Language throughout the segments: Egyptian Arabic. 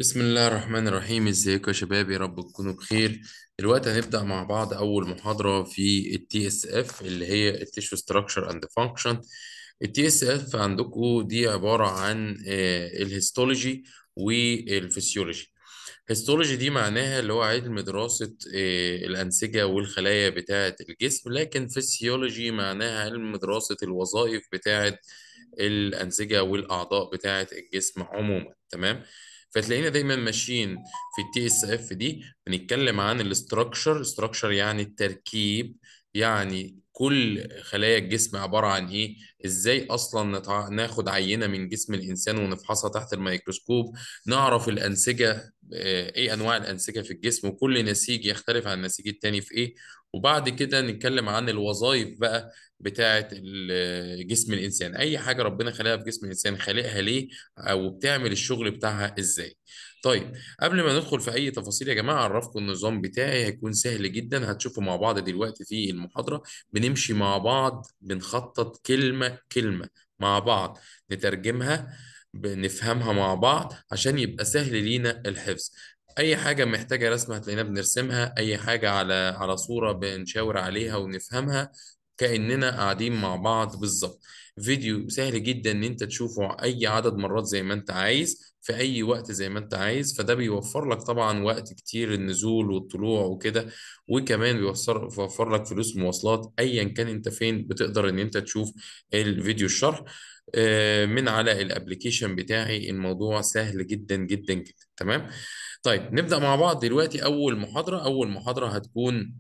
بسم الله الرحمن الرحيم ازيكم يا شباب يا رب تكونوا بخير دلوقتي هنبدأ مع بعض أول محاضرة في ال TSF اللي هي ال Tissue Structure and Function ال TSF عندكم دي عبارة عن الهيستولوجي والفسيولوجي هيستولوجي دي معناها اللي هو علم دراسة آه، الأنسجة والخلايا بتاعة الجسم لكن فسيولوجي معناها علم دراسة الوظائف بتاعة الأنسجة والأعضاء بتاعة الجسم عموما تمام فتلاقينا دايما ماشيين في التي اس اف دي بنتكلم عن الاستراكشر استراكشر يعني التركيب يعني كل خلايا الجسم عبارة عن ايه ازاي اصلا نتع... ناخد عينة من جسم الانسان ونفحصها تحت الميكروسكوب نعرف الانسجة آه، ايه انواع الانسجة في الجسم وكل نسيج يختلف عن النسيج التاني في ايه وبعد كده نتكلم عن الوظائف بقى بتاعة ال- جسم الانسان اي حاجة ربنا خلقها في جسم الانسان خالقها ليه او بتعمل الشغل بتاعها ازاي طيب قبل ما ندخل في اي تفاصيل يا جماعه اعرفكم النظام بتاعي هيكون سهل جدا هتشوفوا مع بعض دلوقتي في المحاضره بنمشي مع بعض بنخطط كلمه كلمه مع بعض نترجمها بنفهمها مع بعض عشان يبقى سهل لينا الحفظ اي حاجه محتاجه رسمه هتلاقينا بنرسمها اي حاجه على على صوره بنشاور عليها ونفهمها كاننا قاعدين مع بعض بالظبط فيديو سهل جدا ان انت تشوفه اي عدد مرات زي ما انت عايز في اي وقت زي ما انت عايز فده بيوفر لك طبعا وقت كتير النزول والطلوع وكده وكمان بيوفر بيوفر لك فلوس مواصلات ايا كان انت فين بتقدر ان انت تشوف الفيديو الشرح آه، من على الابليكيشن بتاعي الموضوع سهل جدا جدا جدا تمام طيب نبدأ مع بعض دلوقتي اول محاضرة اول محاضرة هتكون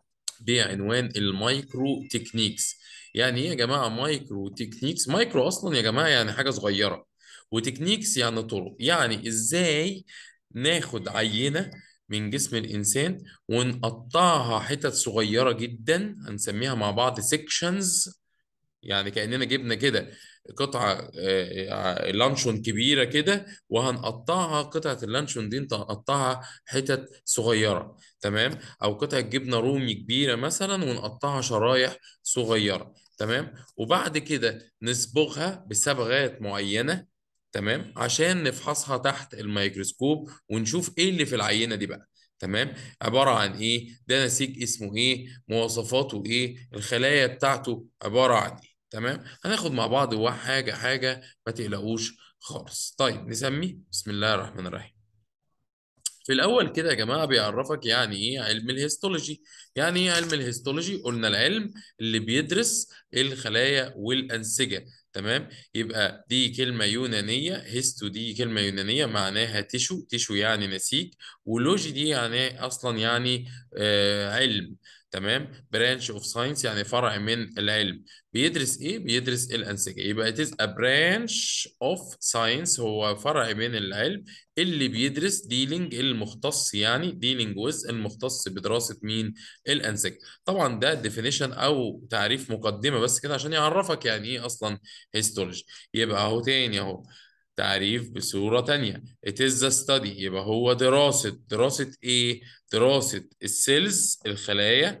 بعنوان المايكرو تكنيكس يعني ايه يا جماعه مايكرو تكنيكس مايكرو اصلا يا جماعه يعني حاجه صغيره وتكنيكس يعني طرق يعني ازاي ناخد عينه من جسم الانسان ونقطعها حتت صغيره جدا هنسميها مع بعض سيكشنز يعني كأننا جبنا كده قطعة آه، لانشون كبيرة كده وهنقطعها قطعة اللانشون دي انت هنقطعها حتت صغيرة تمام أو قطعة جبنة رومي كبيرة مثلا ونقطعها شرايح صغيرة تمام وبعد كده نصبغها بصبغات معينة تمام عشان نفحصها تحت الميكروسكوب ونشوف ايه اللي في العينة دي بقى تمام عبارة عن ايه ده نسيج اسمه ايه مواصفاته ايه الخلايا بتاعته عبارة عن ايه تمام هناخد مع بعض واحد حاجة حاجة ما تقلقوش خالص طيب نسمي بسم الله الرحمن الرحيم في الأول كده يا جماعة بيعرفك يعني إيه علم الهيستولوجي يعني إيه علم الهيستولوجي قلنا العلم اللي بيدرس الخلايا والأنسجة تمام يبقى دي كلمة يونانية هيستو دي كلمة يونانية معناها تيشو تيشو يعني نسيج ولوجي دي يعني أصلا يعني آه علم تمام برانش اوف ساينس يعني فرع من العلم بيدرس ايه بيدرس الانسجه يبقى it is a branch of science هو فرع من العلم اللي بيدرس ديلينج المختص يعني ديلينج ويز المختص بدراسة مين الأنسجة طبعا ده ديفينيشن أو تعريف مقدمة بس كده عشان يعرفك يعني إيه أصلا هيستولوجي يبقى أهو تاني أهو تعريف بصورة تانية it is the study يبقى هو دراسة دراسة إيه دراسة السيلز الخلايا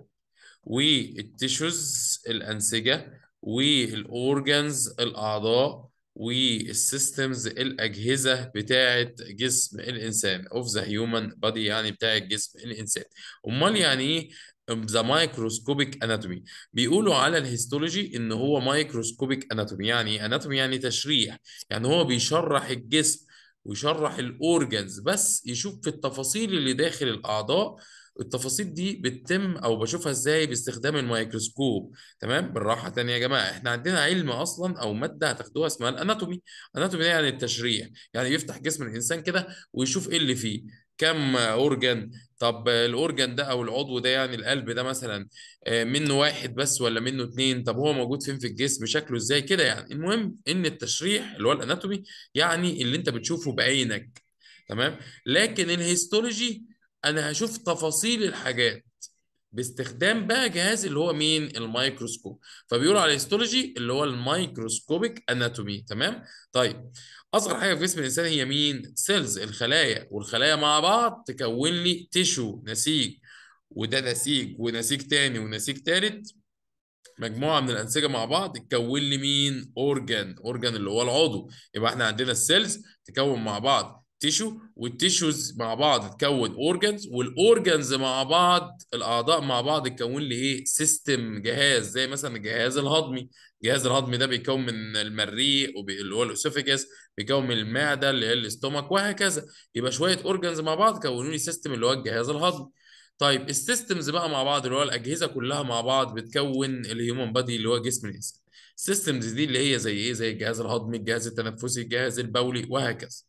والتيشوز الأنسجة والأورجانز الأعضاء والسيستمز الأجهزة بتاعة جسم الإنسان of the human body يعني بتاعة جسم الإنسان أمال يعني إيه ذا مايكروسكوبيك اناتومي بيقولوا على الهيستولوجي ان هو مايكروسكوبيك اناتومي يعني ايه اناتومي يعني تشريح يعني هو بيشرح الجسم ويشرح الاورجنز بس يشوف في التفاصيل اللي داخل الاعضاء التفاصيل دي بتتم او بشوفها ازاي باستخدام الميكروسكوب تمام بالراحه تانية يا جماعه احنا عندنا علم اصلا او ماده هتاخدوها اسمها الاناتومي اناتومي ده يعني التشريح يعني بيفتح جسم الانسان كده ويشوف ايه اللي فيه كم اورجن طب الاورجن ده او العضو ده يعني القلب ده مثلا آه، منه واحد بس ولا منه اتنين طب هو موجود فين في الجسم شكله ازاي كده يعني المهم ان التشريح اللي هو الاناتومي يعني اللي انت بتشوفه بعينك تمام لكن الهيستولوجي انا هشوف تفاصيل الحاجات باستخدام بقى جهاز اللي هو مين الميكروسكوب فبيقولوا على الهيستولوجي اللي هو الميكروسكوبيك اناتومي تمام طيب اصغر حاجه في جسم الانسان هي مين سيلز الخلايا والخلايا مع بعض تكون لي تيشو نسيج وده نسيج ونسيج تاني ونسيج تالت مجموعه من الانسجه مع بعض تكون لي مين اورجان اورجان اللي هو العضو يبقى احنا عندنا السيلز تكون مع بعض تيشو والتيشوز مع بعض تكون اورجانز والاورجانز مع بعض الاعضاء مع بعض تكون لي ايه سيستم جهاز زي مثلا الجهاز الهضمي الجهاز الهضمي ده بيكون من المريء اللي هو الاسوفيجاس بيكون من المعده اللي هي الاستومك وهكذا يبقى شويه اورجانز مع بعض كونوا لي سيستم اللي هو الجهاز الهضمي طيب السيستمز بقى مع بعض اللي هو الاجهزه كلها مع بعض بتكون الهيومن بادي اللي هو جسم الانسان السيستمز دي اللي هي زي ايه زي الجهاز الهضمي الجهاز التنفسي الجهاز البولي وهكذا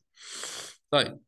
طيب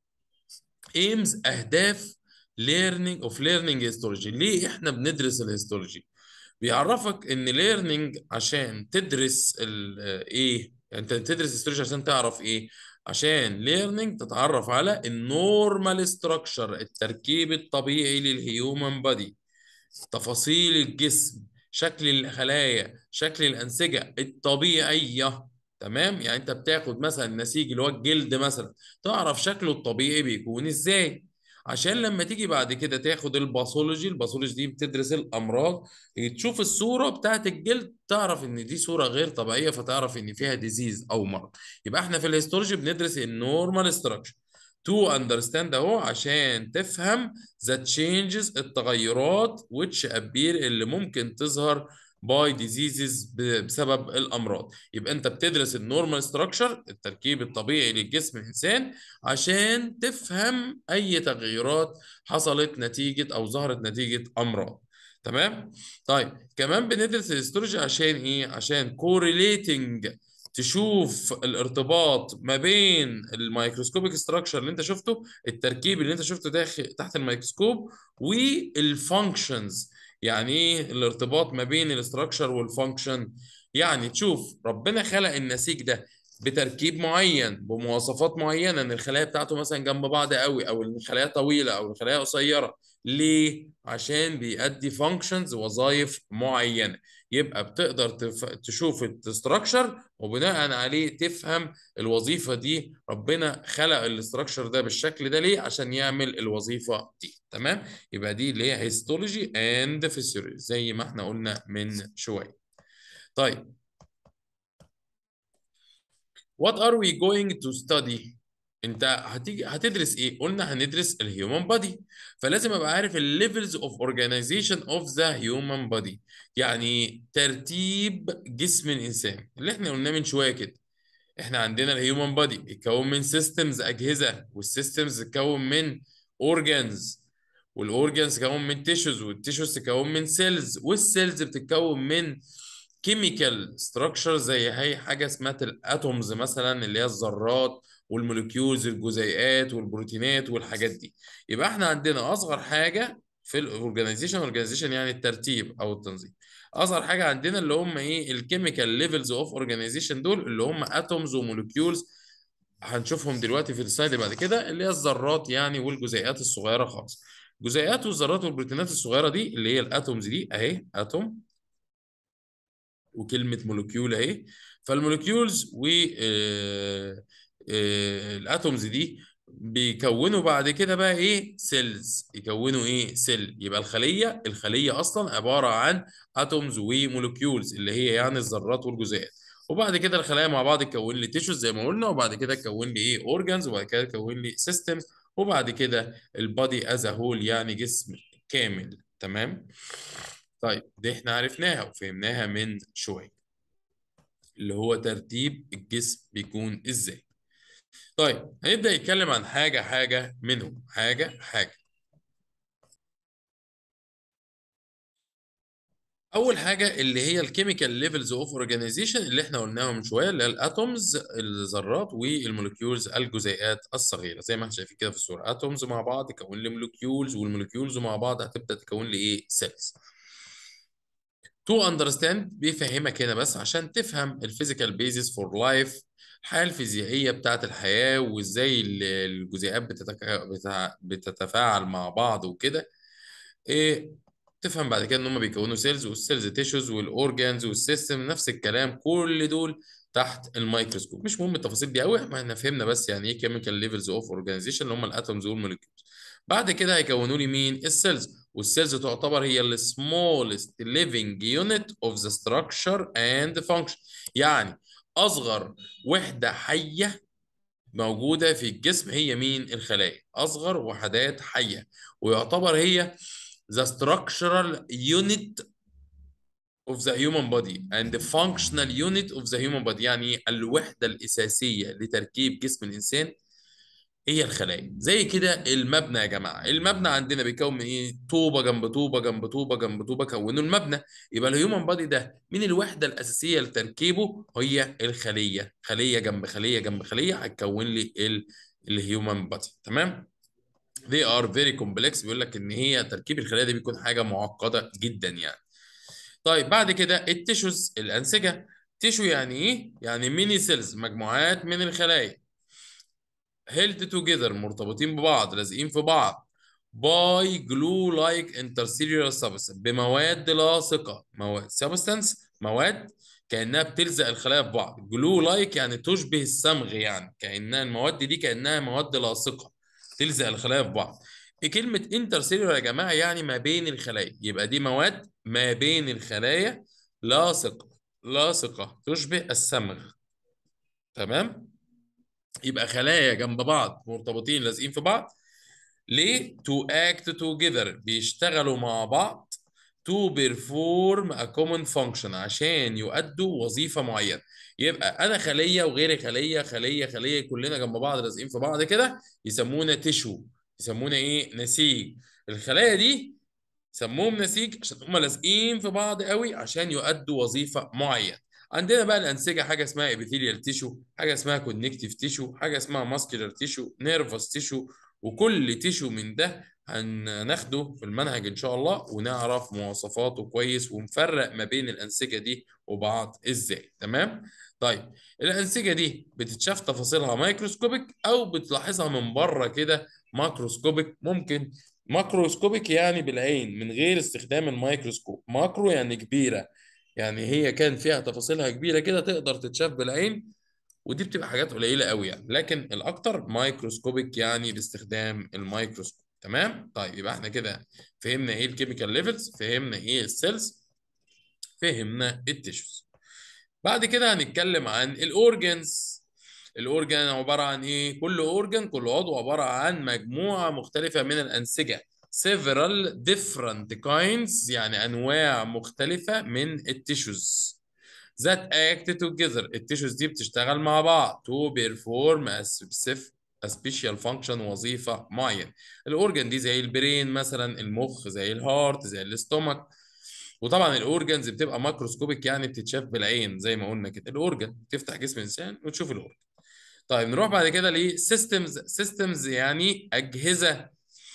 ايمز اهداف ليرنينج اوف ليرنينج هيستولوجي ليه احنا بندرس الهيستولوجي بيعرفك ان ليرنينج عشان تدرس ايه انت تدرس هيستولوجي عشان تعرف ايه عشان ليرنينج تتعرف على النورمال ستراكشر التركيب الطبيعي للهيومن بادي تفاصيل الجسم شكل الخلايا شكل الانسجه الطبيعيه تمام يعني انت بتاخد مثلا النسيج اللي هو الجلد مثلا تعرف شكله الطبيعي بيكون ازاي عشان لما تيجي بعد كده تاخد الباثولوجي الباثولوجي دي بتدرس الامراض تشوف الصوره بتاعت الجلد تعرف ان دي صوره غير طبيعيه فتعرف ان فيها ديزيز او مرض يبقى احنا في الهيستولوجي بندرس النورمال ستراكشر تو اندرستاند اهو عشان تفهم ذا تشينجز التغيرات which appear اللي ممكن تظهر باي ديزيزز بسبب الامراض يبقى انت بتدرس النورمال ستراكشر التركيب الطبيعي للجسم الانسان عشان تفهم اي تغيرات حصلت نتيجه او ظهرت نتيجه امراض تمام طيب كمان بندرس الهيستولوجي عشان ايه عشان كوريليتنج تشوف الارتباط ما بين الميكروسكوبيك ستراكشر اللي انت شفته التركيب اللي انت شفته داخل تحت الميكروسكوب والفانكشنز يعني ايه الارتباط ما بين الاستراكشر والفانكشن يعني تشوف ربنا خلق النسيج ده بتركيب معين بمواصفات معينه ان الخلايا بتاعته مثلا جنب بعض قوي او الخلايا طويله او الخلايا قصيره ليه عشان بيأدي فانكشنز وظائف معينه يبقى بتقدر تف... تشوف الاستراكشر وبناء عليه تفهم الوظيفه دي ربنا خلق الاستراكشر ده بالشكل ده ليه عشان يعمل الوظيفه دي تمام يبقى دي اللي هي هيستولوجي اند فيسيولوجي زي ما احنا قلنا من شويه طيب What are we going to study؟ انت هتيجي هتدرس ايه؟ قلنا هندرس الهيومن بودي فلازم ابقى عارف الليفلز اوف اورجانيزيشن اوف ذا هيومن بودي يعني ترتيب جسم الانسان اللي احنا قلناه من شويه كده احنا عندنا الهيومن بودي بيتكون من سيستمز اجهزه والسيستمز تتكون من اورجانز والاورجانز تتكون من تيشوز والتيشوز تتكون من سيلز والسيلز بتتكون من كيميكال ستراكشر زي هي حاجه اسمها الاتومز مثلا اللي هي الذرات والموليكيولز الجزيئات والبروتينات والحاجات دي يبقى احنا عندنا اصغر حاجه في الاورجانيزيشن اورجانيزيشن يعني الترتيب او التنظيم اصغر حاجه عندنا اللي هم ايه الكيميكال ليفلز اوف اورجانيزيشن دول اللي هم اتومز وموليكيولز هنشوفهم دلوقتي في السلايد بعد كده اللي هي الذرات يعني والجزيئات الصغيره خالص الجزيئات والذرات والبروتينات الصغيره دي اللي هي الاتومز دي اهي اتوم وكلمه مولكيول اهي فالمولكيولز و الاتومز دي بيكونوا بعد كده بقى ايه سيلز يكونوا ايه سيل يبقى الخليه الخليه اصلا عباره عن اتومز ومولكيولز اللي هي يعني الذرات والجزيئات وبعد كده الخلايا مع بعض تكون لي تيشوز زي ما قلنا وبعد كده تكون لي ايه اورجانز وبعد كده تكون لي سيستمز وبعد كده البادي از هول يعني جسم كامل تمام طيب دي احنا عرفناها وفهمناها من شويه اللي هو ترتيب الجسم بيكون ازاي طيب هنبدأ يتكلم عن حاجة حاجة منهم حاجة حاجة أول حاجة اللي هي الكيميكال ليفلز اوف اورجانيزيشن اللي احنا قلناها من شوية اللي هي الاتومز الذرات والمولكيولز الجزيئات الصغيرة زي ما احنا شايفين كده في الصورة اتومز مع بعض تكون لي مولكيولز والمولكيولز مع بعض هتبدأ تكون لي ايه سيلز تو اندرستاند بيفهمك هنا بس عشان تفهم الفيزيكال بيزيس فور لايف الحياه الفيزيائيه بتاعت الحياه وازاي الجزيئات بتتك... بتع... بتتفاعل مع بعض وكده ايه تفهم بعد كده ان هم بيكونوا سيلز والسيلز تيشوز والاورجانز والسيستم نفس الكلام كل دول تحت الميكروسكوب مش مهم التفاصيل دي قوي ما احنا فهمنا بس يعني ايه كيميكال ليفلز اوف اورجانيزيشن اللي هم الاتومز والموليكيولز بعد كده هيكونوا لي مين السيلز والسيلز تعتبر هي ال smallest living unit of the structure and function يعني أصغر وحدة حية موجودة في الجسم هي مين الخلايا أصغر وحدات حية ويعتبر هي the structural unit of the human body and the functional unit of the human body يعني الوحدة الأساسية لتركيب جسم الإنسان هي الخلايا زي كده المبنى يا جماعه المبنى عندنا بيكون من ايه طوبه جنب طوبه جنب طوبه جنب طوبه كونوا المبنى يبقى الهيومن بادي ده من الوحده الاساسيه لتركيبه هي الخليه خليه جنب خليه جنب خليه هتكون لي الهيومن بادي تمام they are very complex بيقول لك ان هي تركيب الخلايا دي بيكون حاجه معقده جدا يعني طيب بعد كده التيشوز الانسجه تيشو يعني ايه يعني ميني سيلز مجموعات من الخلايا held together مرتبطين ببعض لازقين في بعض by glue like intercellular substance بمواد لاصقة مواد substance مواد كأنها بتلزق الخلايا في بعض glue like يعني تشبه الصمغ يعني كأنها المواد دي كأنها مواد لاصقة تلزق الخلايا في بعض كلمة intercellular يا جماعة يعني ما بين الخلايا يبقى دي مواد ما بين الخلايا لاصقة لاصقة تشبه الصمغ تمام يبقى خلايا جنب بعض مرتبطين لازقين في بعض ليه؟ to act together بيشتغلوا مع بعض to perform a common function عشان يؤدوا وظيفة معينة يبقى أنا خلية وغيري خلية خلية خلية كلنا جنب بعض لازقين في بعض كده يسمونا تشو يسمونا إيه؟ نسيج الخلايا دي سموهم نسيج عشان هم لازقين في بعض قوي عشان يؤدوا وظيفة معينة عندنا بقى الانسجه حاجه اسمها ابيثيليال تيشو حاجه اسمها كونكتيف تيشو حاجه اسمها ماسكولار تيشو نيرفس تيشو وكل تيشو من ده هناخده في المنهج ان شاء الله ونعرف مواصفاته كويس ونفرق ما بين الانسجه دي وبعض ازاي تمام طيب الانسجه دي بتتشاف تفاصيلها مايكروسكوبيك او بتلاحظها من بره كده ماكروسكوبيك ممكن ماكروسكوبيك يعني بالعين من غير استخدام الميكروسكوب ماكرو يعني كبيره يعني هي كان فيها تفاصيلها كبيره كده تقدر تتشاف بالعين ودي بتبقى حاجات قليله قوي يعني لكن الاكتر مايكروسكوبيك يعني باستخدام الميكروسكوب تمام طيب يبقى احنا كده فهمنا ايه الكيميكال ليفلز فهمنا ايه السيلز فهمنا التيشوز بعد كده هنتكلم عن الاورجنز الاورجن عباره عن ايه كل اورجن كل عضو عباره عن مجموعه مختلفه من الانسجه several different kinds يعني انواع مختلفه من التيشوز that act together التيشوز دي بتشتغل مع بعض to perform a specific a special function وظيفه معينه الاورجن دي زي البرين مثلا المخ زي الهارت زي الاستومك وطبعا الاورجنز بتبقى ماكروسكوبيك يعني بتتشاف بالعين زي ما قلنا كده الاورجن تفتح جسم الانسان وتشوف الاورجن طيب نروح بعد كده لسيستمز سيستمز يعني اجهزه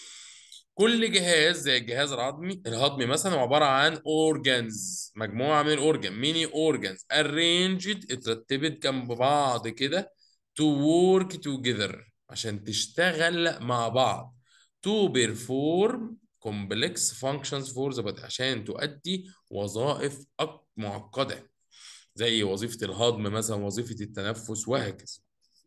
كل جهاز زي الجهاز الهضمي الهضمي مثلا عباره عن اورجانز مجموعه من الاورجان ميني اورجانز ارينجد اترتبت جنب بعض كده to work together عشان تشتغل مع بعض to perform complex functions for the body عشان تؤدي وظائف معقده زي وظيفه الهضم مثلا وظيفه التنفس وهكذا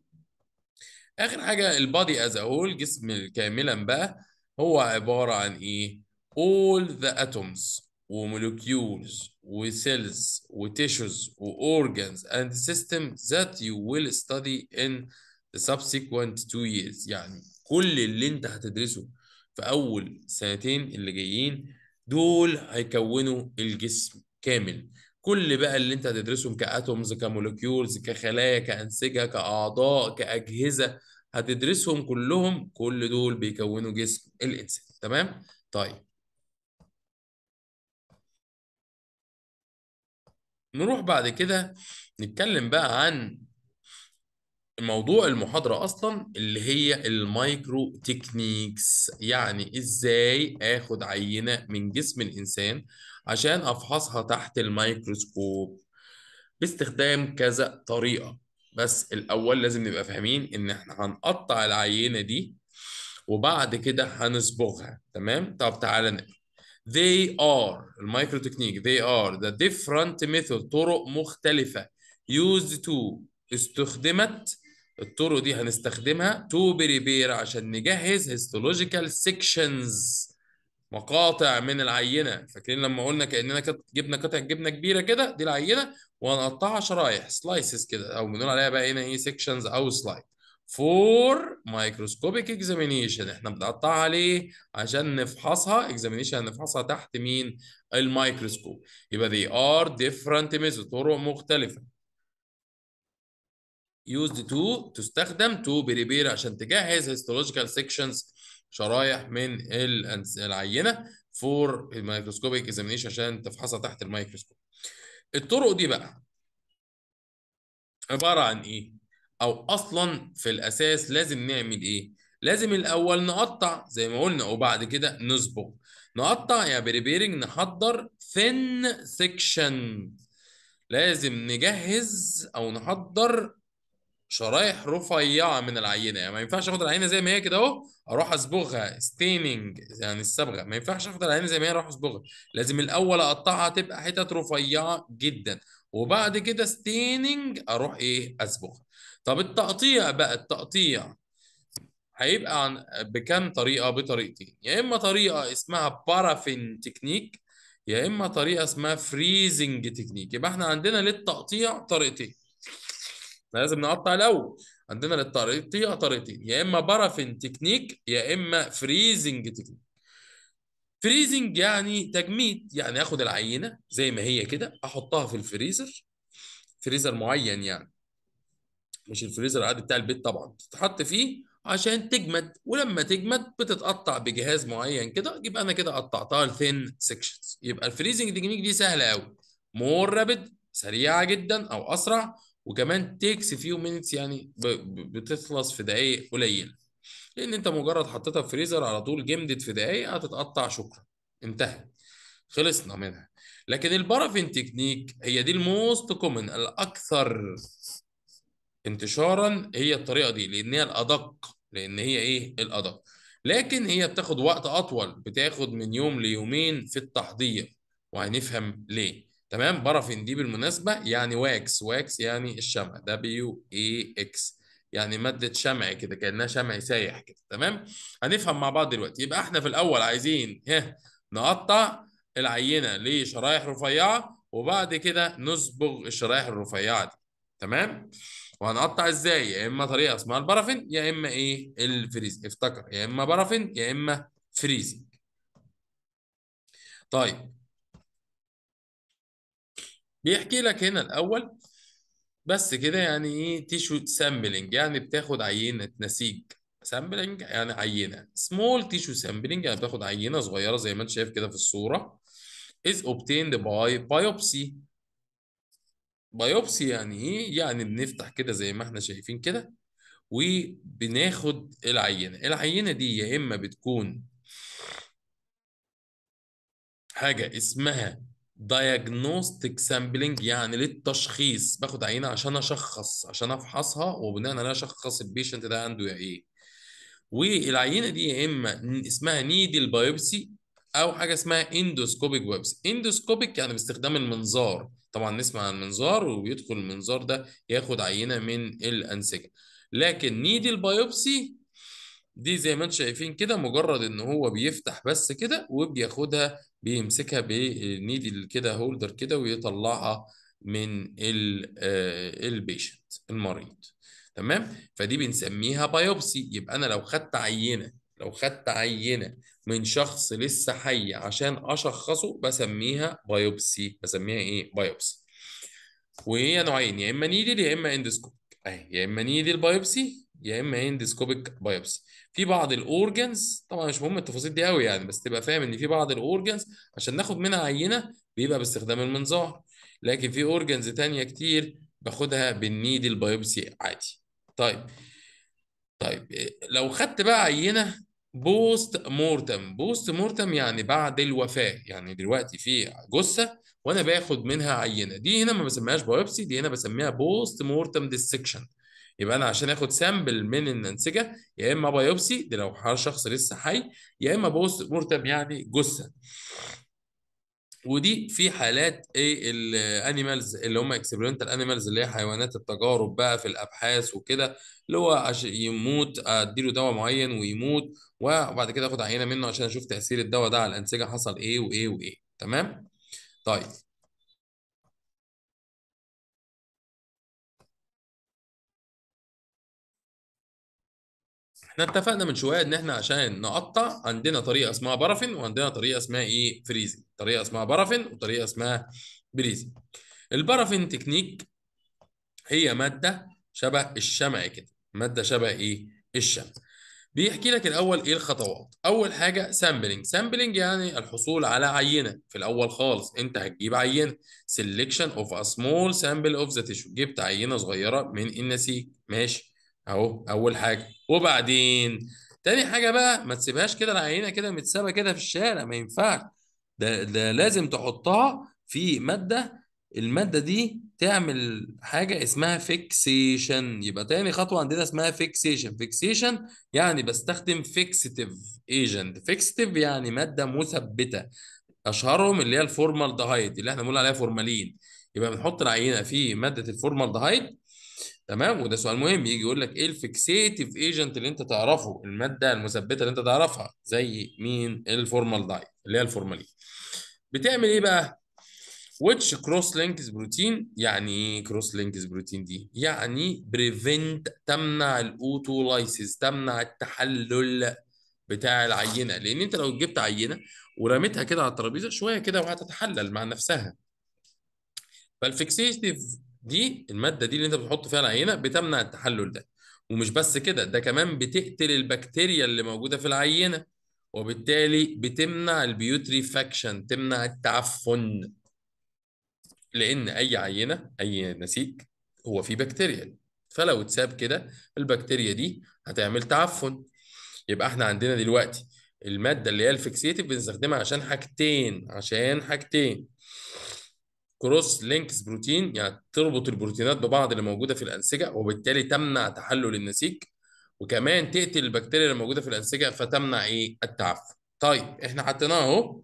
اخر حاجه البادي از هول جسم كاملا بقى هو عباره عن ايه all the atoms وmolecules وcells وtissues وorgans and systems that you will study in the subsequent two years يعني كل اللي انت هتدرسه في اول سنتين اللي جايين دول هيكونوا الجسم كامل كل بقى اللي انت هتدرسهم كاتومز كمولكيولز كخلايا كانسجه كاعضاء كاجهزه هتدرسهم كلهم كل دول بيكونوا جسم الانسان تمام طيب نروح بعد كده نتكلم بقى عن موضوع المحاضرة أصلا اللي هي المايكرو تكنيكس يعني إزاي آخد عينة من جسم الإنسان عشان أفحصها تحت الميكروسكوب باستخدام كذا طريقة بس الأول لازم نبقى فاهمين إن إحنا هنقطع العينة دي وبعد كده هنصبغها تمام طب تعالى نقرا they are المايكرو تكنيك they are the different method طرق مختلفة used to استخدمت الطرق دي هنستخدمها to prepare عشان نجهز histological sections مقاطع من العينة فاكرين لما قلنا كأننا جبنا قطع جبنة كبيرة كده دي العينة وهنقطعها شرايح سلايسز كده أو بنقول عليها بقى هنا إيه sections أو سلايد فور مايكروسكوبيك اكزامينيشن احنا بنقطعها ليه عشان نفحصها اكزامينيشن نفحصها تحت مين الميكروسكوب يبقى they are different methods طرق مختلفة used to تستخدم to prepare عشان تجهز histological sections شرايح من الأنس- العينة for microscopic examination عشان تفحصها تحت الميكروسكوب الطرق دي بقى عبارة عن ايه او اصلا في الاساس لازم نعمل ايه لازم الاول نقطع زي ما قلنا وبعد كده نصبغ نقطع يا بريبيرنج نحضر thin section لازم نجهز او نحضر شرايح رفيعه من العينه يعني ما ينفعش اخد العينه زي ما هي كده اهو اروح اصبغها ستيننج يعني الصبغه ما ينفعش اخد العينه زي ما هي اروح اصبغها لازم الاول اقطعها تبقى حتت رفيعه جدا وبعد كده ستيننج اروح ايه اصبغها طب التقطيع بقى التقطيع هيبقى عن بكام طريقه بطريقتين يا اما طريقه اسمها بارافين تكنيك يا اما طريقه اسمها فريزنج تكنيك يبقى احنا عندنا للتقطيع طريقتين لازم نقطع الاول عندنا للتقطيع طريقتين يا اما بارافين تكنيك يا اما فريزنج تكنيك فريزنج يعني تجميد يعني اخد العينه زي ما هي كده احطها في الفريزر فريزر معين يعني مش الفريزر العادي بتاع البيت طبعا تتحط فيه عشان تجمد ولما تجمد بتتقطع بجهاز معين كده يبقى انا كده قطعتها لثين سيكشنز يبقى الفريزنج تكنيك دي سهله قوي مور رابد سريعه جدا او اسرع وكمان تيكس فيو مينتس يعني ب- ب- بتخلص في دقائق قليله لان انت مجرد حطيتها في فريزر على طول جمدت في دقائق هتتقطع شكرا انتهى خلصنا منها لكن البارافين تكنيك هي دي الموست كومن الاكثر انتشارا هي الطريقه دي لان هي الادق لان هي ايه الادق لكن هي بتاخد وقت اطول بتاخد من يوم ليومين في التحضير وهنفهم ليه تمام بارافين دي بالمناسبه يعني واكس واكس يعني الشمع دبليو اي اكس يعني ماده شمع كده كانها شمع سايح كده تمام هنفهم مع بعض دلوقتي يبقى احنا في الاول عايزين ها نقطع العينه لشرايح رفيعه وبعد كده نصبغ الشرايح الرفيعه دي تمام وهنقطع ازاي يا اما طريقه اسمها البارافين يا اما ايه الفريز افتكر يا اما بارافين يا اما فريزنج طيب بيحكي لك هنا الاول بس كده يعني ايه تيشو سامبلنج يعني بتاخد عينه نسيج سامبلنج يعني عينه سمول تيشو سامبلنج يعني بتاخد عينه صغيره زي ما انت شايف كده في الصوره is obtained by biopsy بايوبسي يعني ايه يعني بنفتح كده زي ما احنا شايفين كده وبناخد العينه العينه دي يا اما بتكون حاجه اسمها diagnostic sampling يعني للتشخيص باخد عينه عشان اشخص عشان افحصها وبناء عليها اشخص البيشنت ده عنده ايه والعينه دي يا اما اسمها نيدل بايوبسي او حاجه اسمها اندوسكوبيك بايوبسي اندوسكوبيك يعني باستخدام المنظار طبعا نسمع عن المنظار وبيدخل المنظار ده ياخد عينه من الانسجه لكن نيدل بايوبسي دي زي ما انتم شايفين كده مجرد ان هو بيفتح بس كده وبياخدها بيمسكها بنيدل كده هولدر كده ويطلعها من البيشنت المريض تمام فدي بنسميها بايوبسي يبقى انا لو خدت عينه لو خدت عينه من شخص لسه حي عشان اشخصه بسميها بايوبسي بسميها ايه بايوبسي وهي نوعين يا اما نيدل يا اما اندسكوبيك اهي يا اما نيدل بايوبسي يا اما اندسكوبيك بايوبسي في بعض الاورجنز طبعا مش مهم التفاصيل دي قوي يعني بس تبقى فاهم ان في بعض الاورجنز عشان ناخد منها عينه بيبقى باستخدام المنظار لكن في اورجنز تانية كتير باخدها بالنيدل بايوبسي عادي طيب طيب إيه، لو خدت بقى عينه بوست مورتم بوست مورتم يعني بعد الوفاه يعني دلوقتي في جثه وانا باخد منها عينه دي هنا ما بسميهاش بايوبسي دي هنا بسميها بوست مورتم ديسكشن يبقى انا عشان اخد سامبل من الانسجه يا اما بايوبسي دي لو شخص لسه حي يا اما بوست مورتم يعني جثه ودي في حالات ايه الانيمالز اللي هم اكسبيرمنتال انيمالز اللي هي حيوانات التجارب بقى في الابحاث وكده اللي هو عشان يموت اديله دواء معين ويموت وبعد كده اخد عينه منه عشان اشوف تاثير الدواء ده على الانسجه حصل ايه وايه وايه تمام طيب احنا اتفقنا من شويه ان احنا عشان نقطع عندنا طريقه اسمها بارافين وعندنا طريقه اسمها ايه فريزنج طريقه اسمها بارافين وطريقه اسمها بريزنج البارافين تكنيك هي ماده شبه الشمع كده ماده شبه ايه الشمع بيحكي لك الاول ايه الخطوات اول حاجه سامبلنج سامبلنج يعني الحصول على عينه في الاول خالص انت هتجيب عينه سelection of a small sample of the tissue جبت عينه صغيره من النسيج ماشي اهو اول حاجه وبعدين تاني حاجه بقى ما تسيبهاش كده العينه كده متسابه كده في الشارع ما ينفعش ده ده لازم تحطها في ماده الماده دي تعمل حاجه اسمها فيكسيشن يبقى تاني خطوه عندنا اسمها فيكسيشن فيكسيشن يعني بستخدم فيكسيتيف ايجنت فيكسيتيف يعني ماده مثبته اشهرهم اللي هي الفورمالدهايد اللي احنا بنقول عليها فورمالين يبقى بنحط العينه في ماده الفورمالدهايد تمام وده سؤال مهم يجي يقول لك ايه الفيكسيتيف ايجنت اللي انت تعرفه الماده المثبته اللي انت تعرفها زي مين الفورمالدهايد اللي هي الفورمالين بتعمل ايه بقى which cross links بروتين يعني ايه cross links بروتين دي يعني prevent تمنع الاوتولايسيس تمنع التحلل بتاع العينه لان انت لو جبت عينه ورميتها كده على الترابيزه شويه كده وهتتحلل مع نفسها فالفيكسيتيف دي الماده دي اللي انت بتحط فيها العينه بتمنع التحلل ده ومش بس كده ده كمان بتقتل البكتيريا اللي موجوده في العينه وبالتالي بتمنع البيوتريفاكشن تمنع التعفن لان اي عينه اي نسيج هو فيه بكتيريا فلو اتساب كده البكتيريا دي هتعمل تعفن يبقى احنا عندنا دلوقتي الماده اللي هي الفيكسيتيف بنستخدمها عشان حاجتين عشان حاجتين كروس لينكس بروتين يعني تربط البروتينات ببعض اللي موجوده في الانسجه وبالتالي تمنع تحلل النسيج وكمان تقتل البكتيريا اللي موجوده في الانسجه فتمنع ايه التعفن طيب احنا حطيناه اهو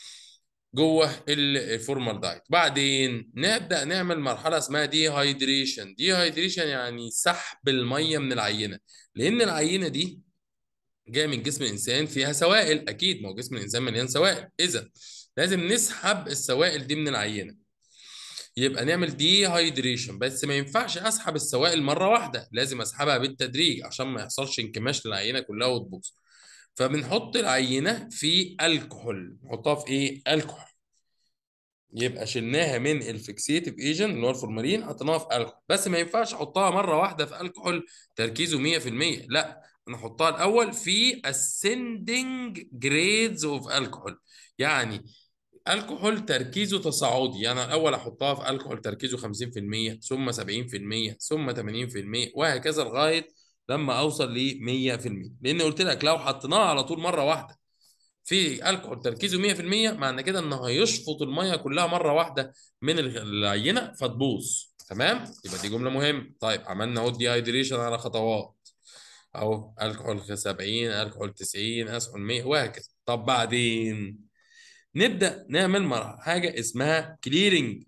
جوه الفورمالدايد بعدين نبدا نعمل مرحله اسمها دي هايدريشن دي هايدريشن يعني سحب الميه من العينه لان العينه دي جايه من جسم الانسان فيها سوائل اكيد ما هو جسم الانسان مليان سوائل اذا لازم نسحب السوائل دي من العينه يبقى نعمل دي هايدريشن بس ما ينفعش اسحب السوائل مره واحده لازم اسحبها بالتدريج عشان ما يحصلش انكماش للعينه كلها وتبوظ فبنحط العينه في الكحول نحطها في ايه الكحول يبقى شلناها من الفيكسيتيف ايجنت اللي هو الفورمالين حطيناها في الكحول بس ما ينفعش احطها مره واحده في الكحول تركيزه 100% لا انا احطها الاول في ascending grades of alcohol يعني الكحول تركيزه تصاعدي يعني الاول احطها في الكحول تركيزه 50% ثم 70% ثم 80% وهكذا لغايه لما اوصل ل 100% لان قلت لك لو حطيناها على طول مره واحده في الكحول تركيزه 100% معنى كده انه هيشفط الميه كلها مره واحده من العينه فتبوظ تمام يبقى دي جمله مهمه طيب عملنا اهو دي هايدريشن على خطوات اهو الكحول 70 الكحول 90 اسحل 100 وهكذا طب بعدين نبدا نعمل حاجه اسمها كليرنج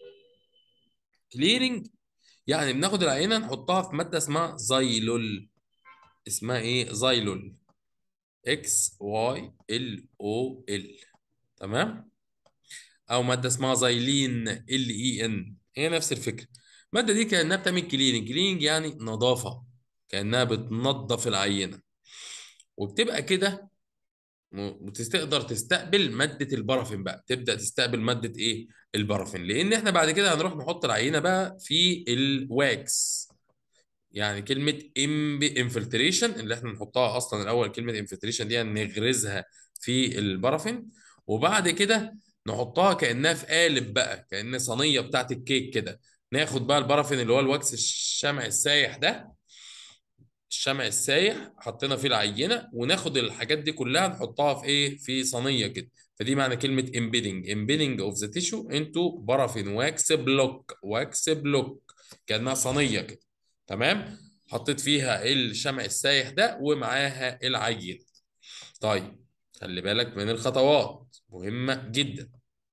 كليرنج يعني بناخد العينه نحطها في ماده اسمها زايلول اسمها ايه زايلول اكس واي ال او ال تمام او ماده اسمها زايلين ال اي ان هي نفس الفكره الماده دي كانها بتعمل كليننج كليننج يعني نظافه كانها بتنظف العينه وبتبقى كده وتقدر تستقبل ماده البرافين بقى تبدا تستقبل ماده ايه البرافين لان احنا بعد كده هنروح نحط العينه بقى في الواكس يعني كلمه انفلتريشن اللي احنا نحطها اصلا الاول كلمه انفلتريشن دي نغرزها في البرافين وبعد كده نحطها كانها في قالب بقى كان صينيه بتاعت الكيك كده ناخد بقى البرافين اللي هو الواكس الشمع السايح ده الشمع السايح حطينا فيه العينه وناخد الحاجات دي كلها نحطها في ايه في صينيه كده فدي معنى كلمه embedding embedding of the tissue into paraffin wax block wax block كانها صينيه كده تمام حطيت فيها الشمع السايح ده ومعاها العينه طيب خلي بالك من الخطوات مهمه جدا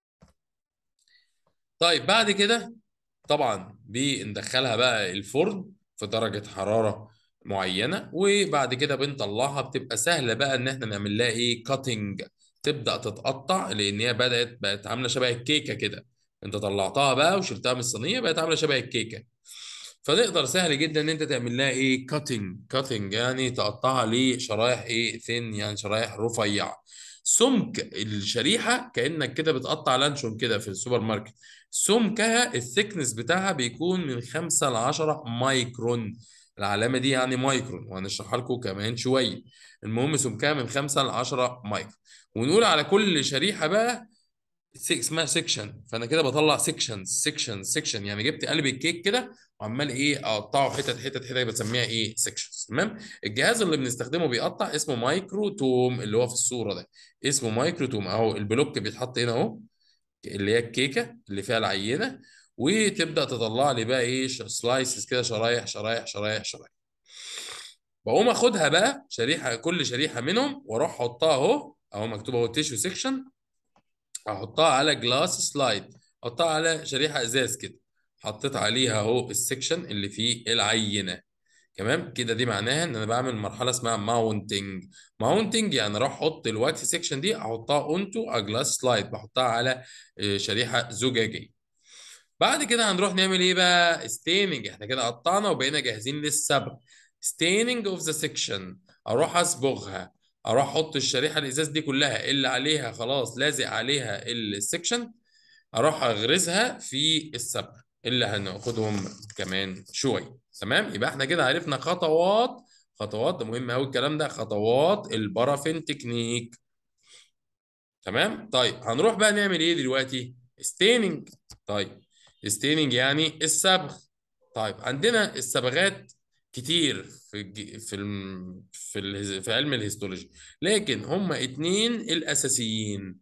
طيب بعد كده طبعا بندخلها بقى الفرن في درجه حراره معينه وبعد كده بنطلعها بتبقى سهله بقى ان احنا نعمل لها ايه كاتنج تبدا تتقطع لان هي بدات بقت عامله شبه الكيكه كده انت طلعتها بقى وشلتها من الصينيه بقت عامله شبه الكيكه فنقدر سهل جدا ان انت تعمل لها ايه كاتنج كاتنج يعني تقطعها لشرايح ايه ثين يعني شرايح رفيعه سمك الشريحه كانك كده بتقطع لانشون كده في السوبر ماركت سمكها الثيكنس بتاعها بيكون من 5 ل 10 مايكرون العلامه دي يعني مايكرون وهنشرحها لكم كمان شويه المهم سمكها من 5 ل 10 مايكرون ونقول على كل شريحه بقى سي- اسمها سيكشن فانا كده بطلع سيكشن سيكشن سيكشن يعني جبت قلب الكيك كده وعمال ايه اقطعه حتت حتت حتت بسميها ايه سيكشنز تمام الجهاز اللي بنستخدمه بيقطع اسمه مايكرو توم اللي هو في الصوره ده اسمه مايكرو توم اهو البلوك بيتحط هنا اهو اللي هي الكيكه اللي فيها العينه وتبدا تطلع لي بقى ايه سلايسز كده شرايح شرايح شرايح شرايح بقوم اخدها بقى شريحه كل شريحه منهم واروح احطها اهو اهو مكتوب اهو تيشو سيكشن احطها على جلاس سلايد احطها على شريحه ازاز كده حطيت عليها اهو السكشن اللي فيه العينه تمام كده دي معناها ان انا بعمل مرحله اسمها ماونتنج ماونتنج يعني اروح احط الواكس سيكشن دي احطها اونتو ا جلاس سلايد بحطها على آه، شريحه زجاجيه بعد كده هنروح نعمل ايه بقى ستيننج احنا كده قطعنا وبقينا جاهزين للصبغ ستيننج اوف ذا سيكشن اروح اصبغها اروح احط الشريحه الازاز دي كلها اللي عليها خلاص لازق عليها السكشن اروح اغرزها في الصبغ اللي هناخدهم كمان شويه تمام يبقى احنا كده عرفنا خطوات خطوات ده مهم قوي الكلام ده خطوات البارافين تكنيك تمام طيب هنروح بقى نعمل ايه دلوقتي ستيننج طيب ستيننج يعني الصبغ طيب عندنا الصبغات كتير في الج- في الم... في ال... في علم الهيستولوجي لكن هم اتنين الاساسيين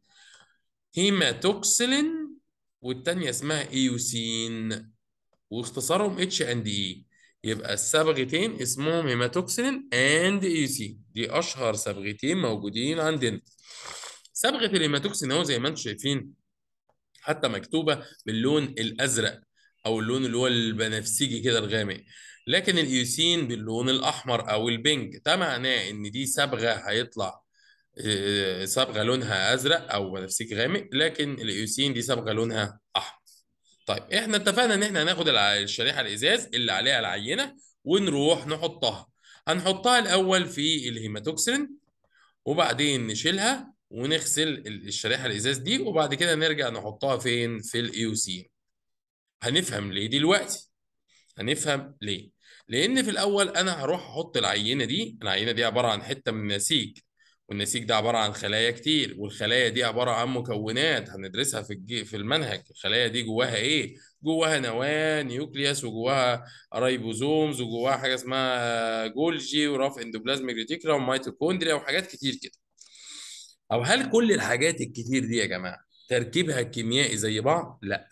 هيماتوكسلين والتانية اسمها ايوسين واختصارهم اتش اند اي يبقى الصبغتين اسمهم هيماتوكسلين اند ايوسين دي اشهر صبغتين موجودين عندنا صبغه الهيماتوكسين اهو زي ما انتم شايفين حتى مكتوبه باللون الازرق او اللون اللي هو البنفسجي كده الغامق لكن الايوسين باللون الاحمر او البينك ده معناه ان دي صبغه هيطلع آه، صبغه لونها ازرق او بنفسجي غامق لكن الايوسين دي صبغه لونها احمر طيب احنا اتفقنا ان احنا هناخد الع- الشريحه الازاز اللي عليها العينه ونروح نحطها هنحطها الاول في الهيماتوكسين وبعدين نشيلها ونغسل ال- الشريحه الازاز دي وبعد كده نرجع نحطها فين في الايوسين هنفهم ليه دلوقتي هنفهم ليه لان في الاول انا هروح احط العينه دي العينه دي عباره عن حته من نسيج والنسيج ده عباره عن خلايا كتير والخلايا دي عباره عن مكونات هندرسها في الج... في المنهج الخلايا دي جواها ايه جواها نواه نيوكليوس وجواها رايبوزومز وجواها حاجه اسمها جولجي وراف اندوبلازميك ريتيكولا وميتوكوندريا وحاجات كتير كده او هل كل الحاجات الكتير دي يا جماعه تركيبها الكيميائي زي بعض لا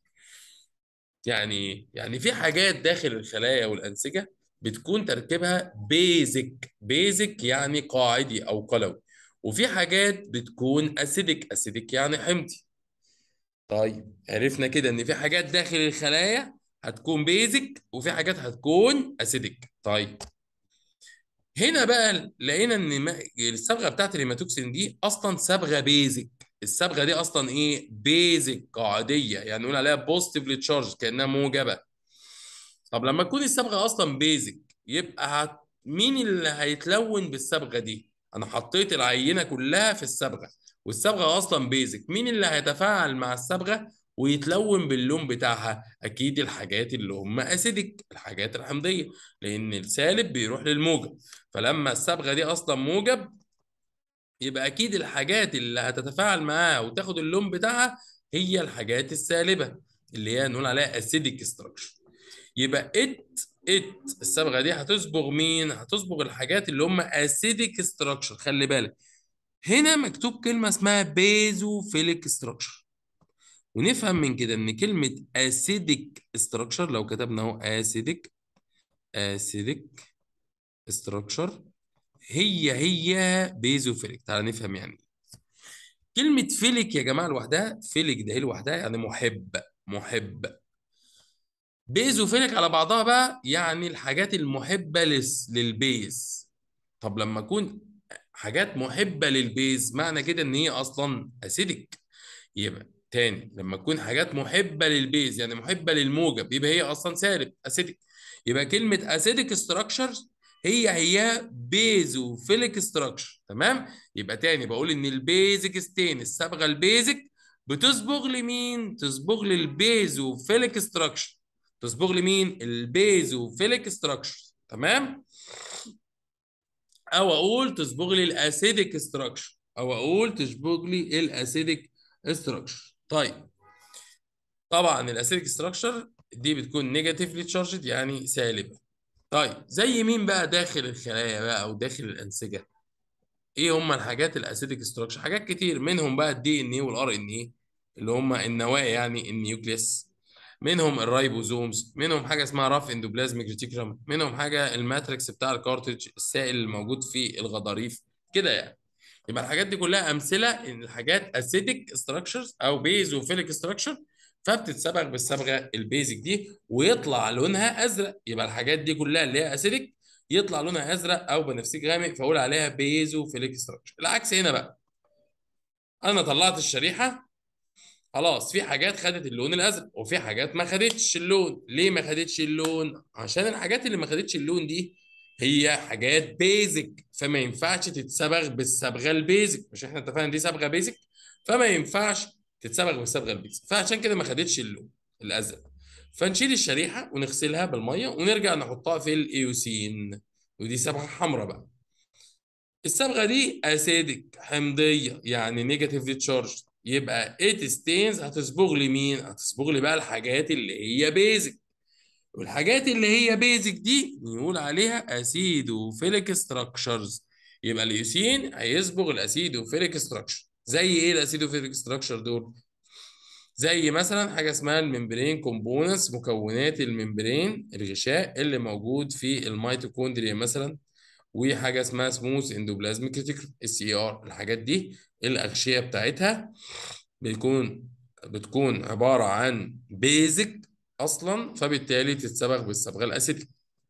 يعني يعني في حاجات داخل الخلايا والأنسجة بتكون تركيبها بيزك بيزك يعني قاعدي أو قلوي وفي حاجات بتكون أسيدك أسيدك يعني حمضي طيب عرفنا كده إن في حاجات داخل الخلايا هتكون بيزك وفي حاجات هتكون أسيدك طيب هنا بقى لقينا ان ما- الصبغه بتاعت الهيماتوكسين دي اصلا صبغه بيزك الصبغه دي اصلا ايه بيزك قاعديه يعني نقول عليها بوزيتيفلي تشارج كانها موجبه طب لما تكون الصبغه اصلا بيزك يبقى هت... مين اللي هيتلون بالصبغه دي انا حطيت العينه كلها في الصبغه والصبغه اصلا بيزك مين اللي هيتفاعل مع الصبغه ويتلون باللون بتاعها اكيد الحاجات اللي هم اسيدك الحاجات الحمضيه لان السالب بيروح للموجب فلما الصبغه دي اصلا موجب يبقى اكيد الحاجات اللي هتتفاعل معاها وتاخد اللون بتاعها هي الحاجات السالبه اللي هي نقول عليها اسيدك ستراكشر يبقى ات ات الصبغه دي هتصبغ مين هتصبغ الحاجات اللي هم اسيدك ستراكشر خلي بالك هنا مكتوب كلمه اسمها بيزوفيليك ستراكشر ونفهم من كده ان كلمه اسيدك ستراكشر لو كتبنا اهو اسيدك اسيدك ستراكشر هي هي بيزوفيليك تعال نفهم يعني إيه. كلمة فيليك يا جماعة لوحدها فيليك ده هي لوحدها يعني محب محب بيزوفيليك على بعضها بقى يعني الحاجات المحبة لس للبيز طب لما أكون حاجات محبة للبيز معنى كده إن هي أصلا أسيدك يبقى تاني لما تكون حاجات محبة للبيز يعني محبة للموجب يبقى هي أصلا سالب أسيدك يبقى كلمه اسيدك ستراكشرز هي هي بيزوفيليك ستراكشر تمام يبقى تاني بقول ان البيزك ستين الصبغه البيزك بتصبغ لمين تصبغ للبيزوفيليك ستراكشر تصبغ لمين البيزوفيليك ستراكشر تمام او اقول تصبغ لي الاسيدك ستراكشر او اقول تصبغ لي الاسيدك ستراكشر طيب طبعا الاسيدك ستراكشر دي بتكون نيجاتيفلي تشارجد يعني سالبه طيب زي مين بقى داخل الخلايا بقى او داخل الانسجه ايه هم الحاجات الاسيدك ستراكشر حاجات كتير منهم بقى الدي ان ايه والار ان ايه اللي هم النواه يعني النيوكليس منهم الرايبوزومز منهم حاجه اسمها راف اندوبلازميك ريتيكولم منهم حاجه الماتريكس بتاع الكارتج السائل الموجود في الغضاريف كده يعني يبقى الحاجات دي كلها امثله ان الحاجات اسيدك ستراكشرز او بيزوفيليك ستراكشر فبتتصبغ بالصبغه البيزك دي ويطلع لونها ازرق يبقى الحاجات دي كلها اللي هي اسيدك يطلع لونها ازرق او بنفسجي غامق فاقول عليها بيزوفيليك ستراكشر العكس هنا بقى انا طلعت الشريحه خلاص في حاجات خدت اللون الازرق وفي حاجات ما خدتش اللون ليه ما خدتش اللون عشان الحاجات اللي ما خدتش اللون دي هي حاجات بيزك فما ينفعش تتصبغ بالصبغه البيزك مش احنا اتفقنا دي صبغه بيزك فما ينفعش تتصبغ بالصبغه البيزك فعشان كده ما خدتش اللون الازرق فنشيل الشريحه ونغسلها بالميه ونرجع نحطها في الايوسين ودي صبغه حمراء بقى الصبغه دي اسيدك حمضيه يعني نيجاتيف تشارج يبقى ات ستينز هتصبغ لي مين؟ هتصبغ لي بقى الحاجات اللي هي بيزك والحاجات اللي هي بيزك دي نقول عليها اسيدوفيليك ستراكشرز يبقى اليوسين هيصبغ الاسيدوفيليك ستراكشر زي ايه الاسيدوفيليك ستراكشر دول؟ زي مثلا حاجه اسمها الممبرين كومبوننتس مكونات الممبرين الغشاء اللي موجود في الميتوكوندريا مثلا وحاجه اسمها سموث اندوبلازميك ريتيكولم اس اي ار الحاجات دي الاغشيه بتاعتها بتكون بتكون عباره عن بيزك اصلا فبالتالي تتصبغ بالصبغه الاسيديه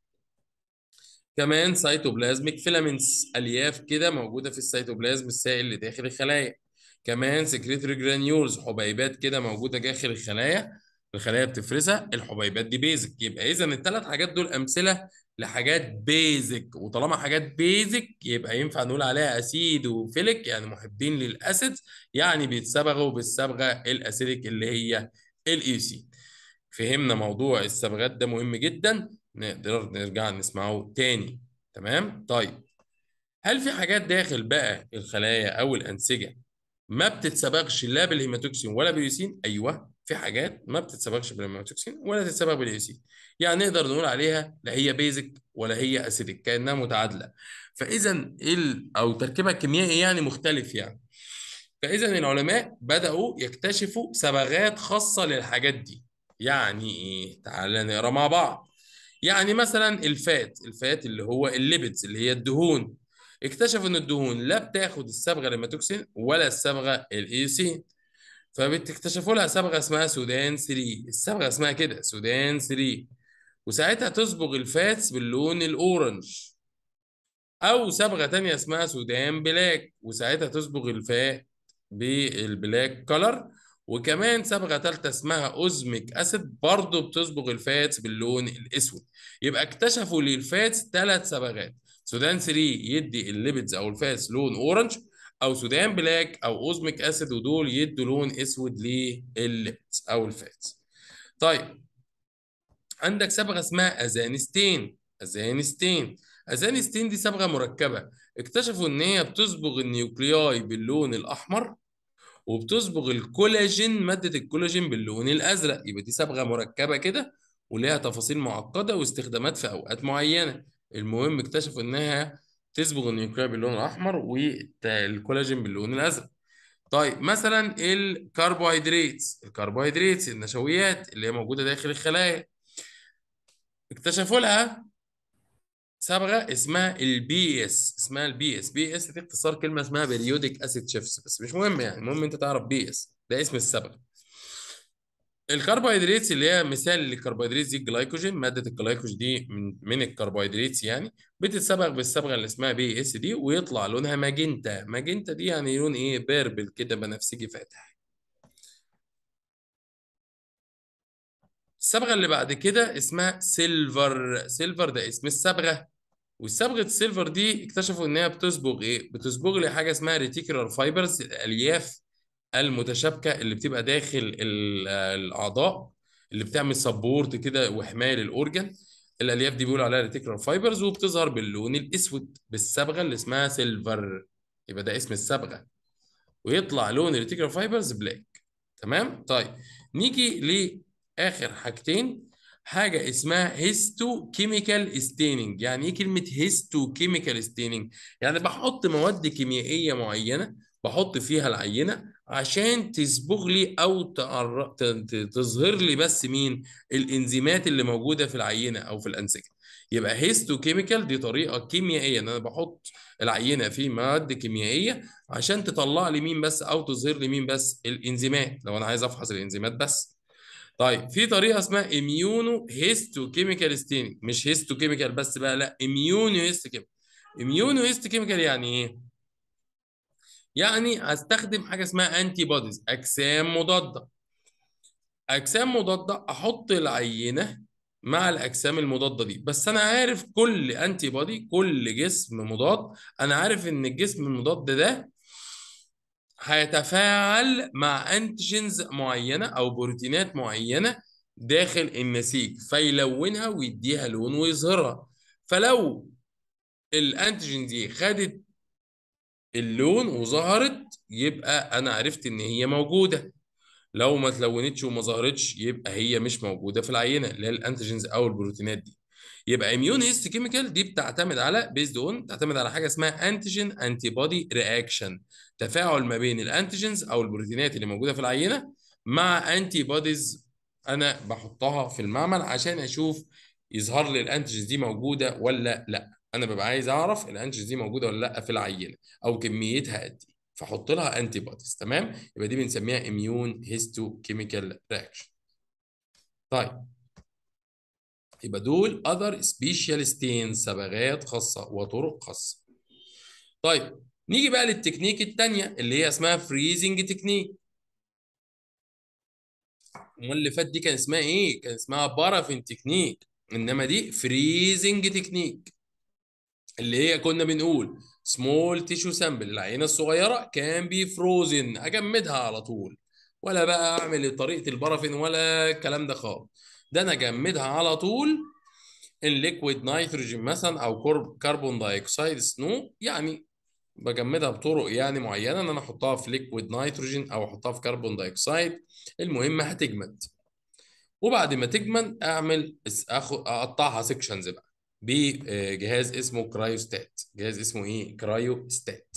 كمان سيتوبلازميك فيلامنتس الياف كده موجوده في السيتوبلازم السائل اللي داخل الخلايا كمان سكريتري جرانيولز حبيبات كده موجوده داخل الخلايا الخلايا بتفرزها الحبيبات دي بيزك يبقى اذا الثلاث حاجات دول امثله لحاجات بيزك وطالما حاجات بيزك يبقى ينفع نقول عليها اسيد وفيليك يعني محبين للاسيد يعني بيتصبغوا بالصبغه الاسيديك اللي هي الايوسين فهمنا موضوع الصبغات ده مهم جدا نقدر نرجع نسمعه تاني تمام طيب هل في حاجات داخل بقى الخلايا او الانسجه ما بتتصبغش لا بالهيماتوكسين ولا باليوسين ايوه في حاجات ما بتتصبغش بالهيماتوكسين ولا تتصبغ باليوسين يعني نقدر نقول عليها لا هي بيزك ولا هي اسيدك كانها متعادله فاذا ال او تركيبها الكيميائي يعني مختلف يعني فاذا العلماء بداوا يكتشفوا صبغات خاصه للحاجات دي يعني ايه تعالى نقرا مع بعض يعني مثلا الفات الفات اللي هو الليبيدز اللي هي الدهون اكتشفوا ان الدهون لا بتاخد الصبغه الهيماتوكسين ولا الصبغه الايوسين فبتكتشفوا لها صبغه اسمها سودان 3 الصبغه اسمها كده سودان 3 وساعتها تصبغ الفاتس باللون الاورنج او صبغه تانية اسمها سودان بلاك وساعتها تصبغ الفات بالبلاك كولر وكمان صبغه ثالثه اسمها اوزميك اسيد برضه بتصبغ الفاتس باللون الاسود يبقى اكتشفوا للفاتس ثلاث صبغات سودان 3 يدي الليبيدز او الفاتس لون اورنج او سودان بلاك او اوزميك اسيد ودول يدوا لون اسود للليبيدز او الفاتس طيب عندك صبغه اسمها ازانستين ازانستين ازانستين دي صبغه مركبه اكتشفوا ان هي بتصبغ النيوكلياي باللون الاحمر وبتصبغ الكولاجين ماده الكولاجين باللون الازرق يبقى دي صبغه مركبه كده وليها تفاصيل معقده واستخدامات في اوقات معينه المهم اكتشفوا انها تصبغ النيوكلياي باللون الاحمر والكولاجين باللون الازرق طيب مثلا الكربوهيدرات الكربوهيدرات النشويات اللي هي موجوده داخل الخلايا اكتشفوا لها صبغه اسمها البي اس اسمها البي اس بي اس دي اختصار كلمه اسمها بيريودك اسيد شيفس بس مش مهم يعني المهم انت تعرف بي اس ده اسم الصبغه الكربوهيدرات اللي هي مثال للكربوهيدرات دي الجلايكوجين ماده الجلايكوجين دي من من الكربوهيدرات يعني بتتصبغ بالصبغه اللي اسمها بي اس دي ويطلع لونها ماجنتا ماجنتا دي يعني لون ايه بيربل كده بنفسجي فاتح الصبغه اللي بعد كده اسمها سيلفر سيلفر ده اسم الصبغه والصبغه السيلفر دي اكتشفوا ان هي بتصبغ ايه بتصبغ لي حاجه اسمها ريتيكولار فايبرز الالياف المتشابكه اللي بتبقى داخل ال- الاعضاء اللي بتعمل سبورت كده وحمايه للاورجن الالياف دي بيقولوا عليها ريتيكولار فايبرز وبتظهر باللون الاسود بالصبغه اللي اسمها سيلفر يبقى ده اسم الصبغه ويطلع لون الريتيكولار فايبرز بلاك تمام طيب نيجي لاخر حاجتين حاجه اسمها هيستو كيميكال ستيننج يعني ايه كلمه هيستو كيميكال ستيننج يعني بحط مواد كيميائيه معينه بحط فيها العينه عشان تصبغ لي او تعر... ت- ت- تظهر لي بس مين الانزيمات اللي موجوده في العينه او في الانسجه يبقى هيستو كيميكال دي طريقه كيميائيه ان انا بحط العينه في مواد كيميائيه عشان تطلع لي مين بس او تظهر لي مين بس الانزيمات لو انا عايز افحص الانزيمات بس طيب في طريقه اسمها اميونو هيستو كيميكال ستيننج مش هيستو كيميكال بس بقى لا اميونو هيستو كيميكال اميونو هيستو كيميكال يعني ايه يعني هستخدم حاجه اسمها انتي بوديز اجسام مضاده اجسام مضاده احط العينه مع الاجسام المضاده دي بس انا عارف كل انتي بودي كل جسم مضاد انا عارف ان الجسم المضاد ده هيتفاعل مع انتيجينز معينه او بروتينات معينه داخل النسيج فيلونها ويديها لون ويظهرها فلو الانتيجين دي خدت اللون وظهرت يبقى انا عرفت ان هي موجوده لو ما تلونتش وما ظهرتش يبقى هي مش موجوده في العينه اللي هي الانتيجينز او البروتينات دي يبقى اميون هيست كيميكال دي بتعتمد على بيزد اون بتعتمد على حاجه اسمها انتيجين انتي بودي رياكشن تفاعل ما بين الانتيجينز او البروتينات اللي موجوده في العينه مع انتي بوديز انا بحطها في المعمل عشان اشوف يظهر لي الانتيجينز دي موجوده ولا لا انا ببقى عايز اعرف الانتيجينز دي موجوده ولا لا في العينه او كميتها قد ايه فاحط لها انتي بوديز تمام يبقى دي بنسميها اميون هيستو كيميكال رياكشن طيب يبقى دول other special stains صبغات خاصة وطرق خاصة. طيب نيجي بقى للتكنيك التانية اللي هي اسمها فريزنج تكنيك. امال اللي فات دي كان اسمها ايه؟ كان اسمها بارافين تكنيك انما دي فريزنج تكنيك اللي هي كنا بنقول سمول تيشو سامبل العينة الصغيرة كان بي فروزن اجمدها على طول ولا بقى اعمل طريقة البارافين ولا الكلام ده خالص. ده انا اجمدها على طول الليكويد نيتروجين مثلا او كرب- كربون دايوكسيد سنو يعني بجمدها بطرق يعني معينه ان انا احطها في ليكويد نيتروجين او احطها في كربون دايوكسيد المهم هتجمد وبعد ما تجمد اعمل اس- اخد اقطعها سيكشنز بقى بجهاز اسمه كرايوستات جهاز اسمه ايه كرايوستات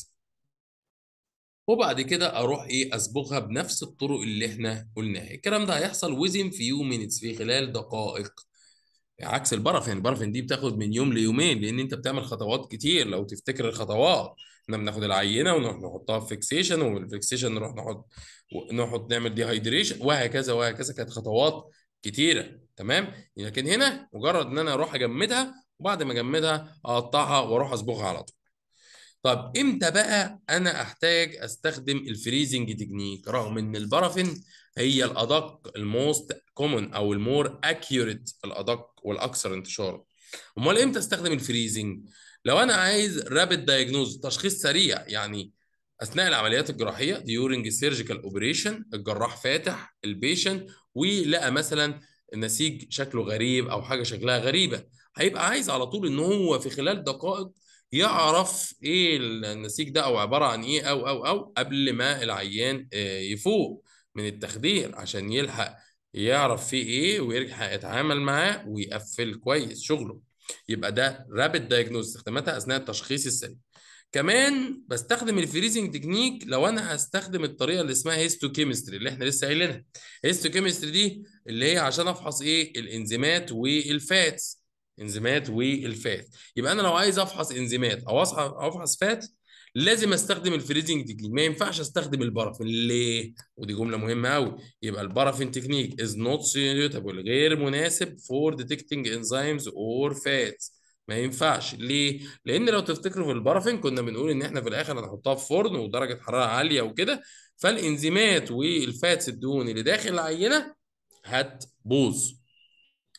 وبعد كده اروح ايه اصبغها بنفس الطرق اللي احنا قلناها الكلام ده هيحصل within few minutes في خلال دقائق عكس البرافين البرافين دي بتاخد من يوم ليومين لان انت بتعمل خطوات كتير لو تفتكر الخطوات احنا بناخد العينه ونروح نحطها في فيكسيشن ومن الفيكسيشن نروح نحط نحط نعمل ديهايدريشن وهكذا وهكذا كانت خطوات كتيره تمام لكن هنا مجرد ان انا اروح اجمدها وبعد ما اجمدها اقطعها واروح اصبغها على طول طب امتى بقى انا احتاج استخدم الفريزنج تكنيك رغم ان البرافين هي الادق الموست كومن او المور اكيوريت الادق والاكثر انتشارا امال امتى استخدم الفريزنج لو انا عايز رابid دايجنوز تشخيص سريع يعني اثناء العمليات الجراحيه ديورنج سيرجيكال اوبريشن الجراح فاتح البيشنت ولقى مثلا النسيج شكله غريب او حاجه شكلها غريبه هيبقى عايز على طول ان هو في خلال دقائق يعرف ايه النسيج ده او عباره عن ايه او او او قبل ما العيان آه، يفوق من التخدير عشان يلحق يعرف فيه ايه ويلحق يتعامل معاه ويقفل كويس شغله يبقى ده رابid دايجنوز استخداماتها اثناء التشخيص السريع كمان بستخدم الفريزنج تكنيك لو انا هستخدم الطريقه اللي اسمها هيستوكيمستري اللي احنا لسه قايلينها هيستوكيمستري دي اللي هي عشان افحص ايه الانزيمات والفاتس انزيمات والفات يبقى انا لو عايز افحص انزيمات او أصح- أو افحص فات لازم استخدم الفريزنج تكنيك ما ينفعش استخدم البارافين ليه ودي جمله مهمه قوي يبقى البارافين تكنيك is not suitable غير مناسب for detecting enzymes or fats ما ينفعش ليه لان لو تفتكروا في البارافين كنا بنقول ان احنا في الاخر هنحطها في فرن ودرجه حراره عاليه وكده فالانزيمات والفاتس الدهون اللي داخل العينه هتبوظ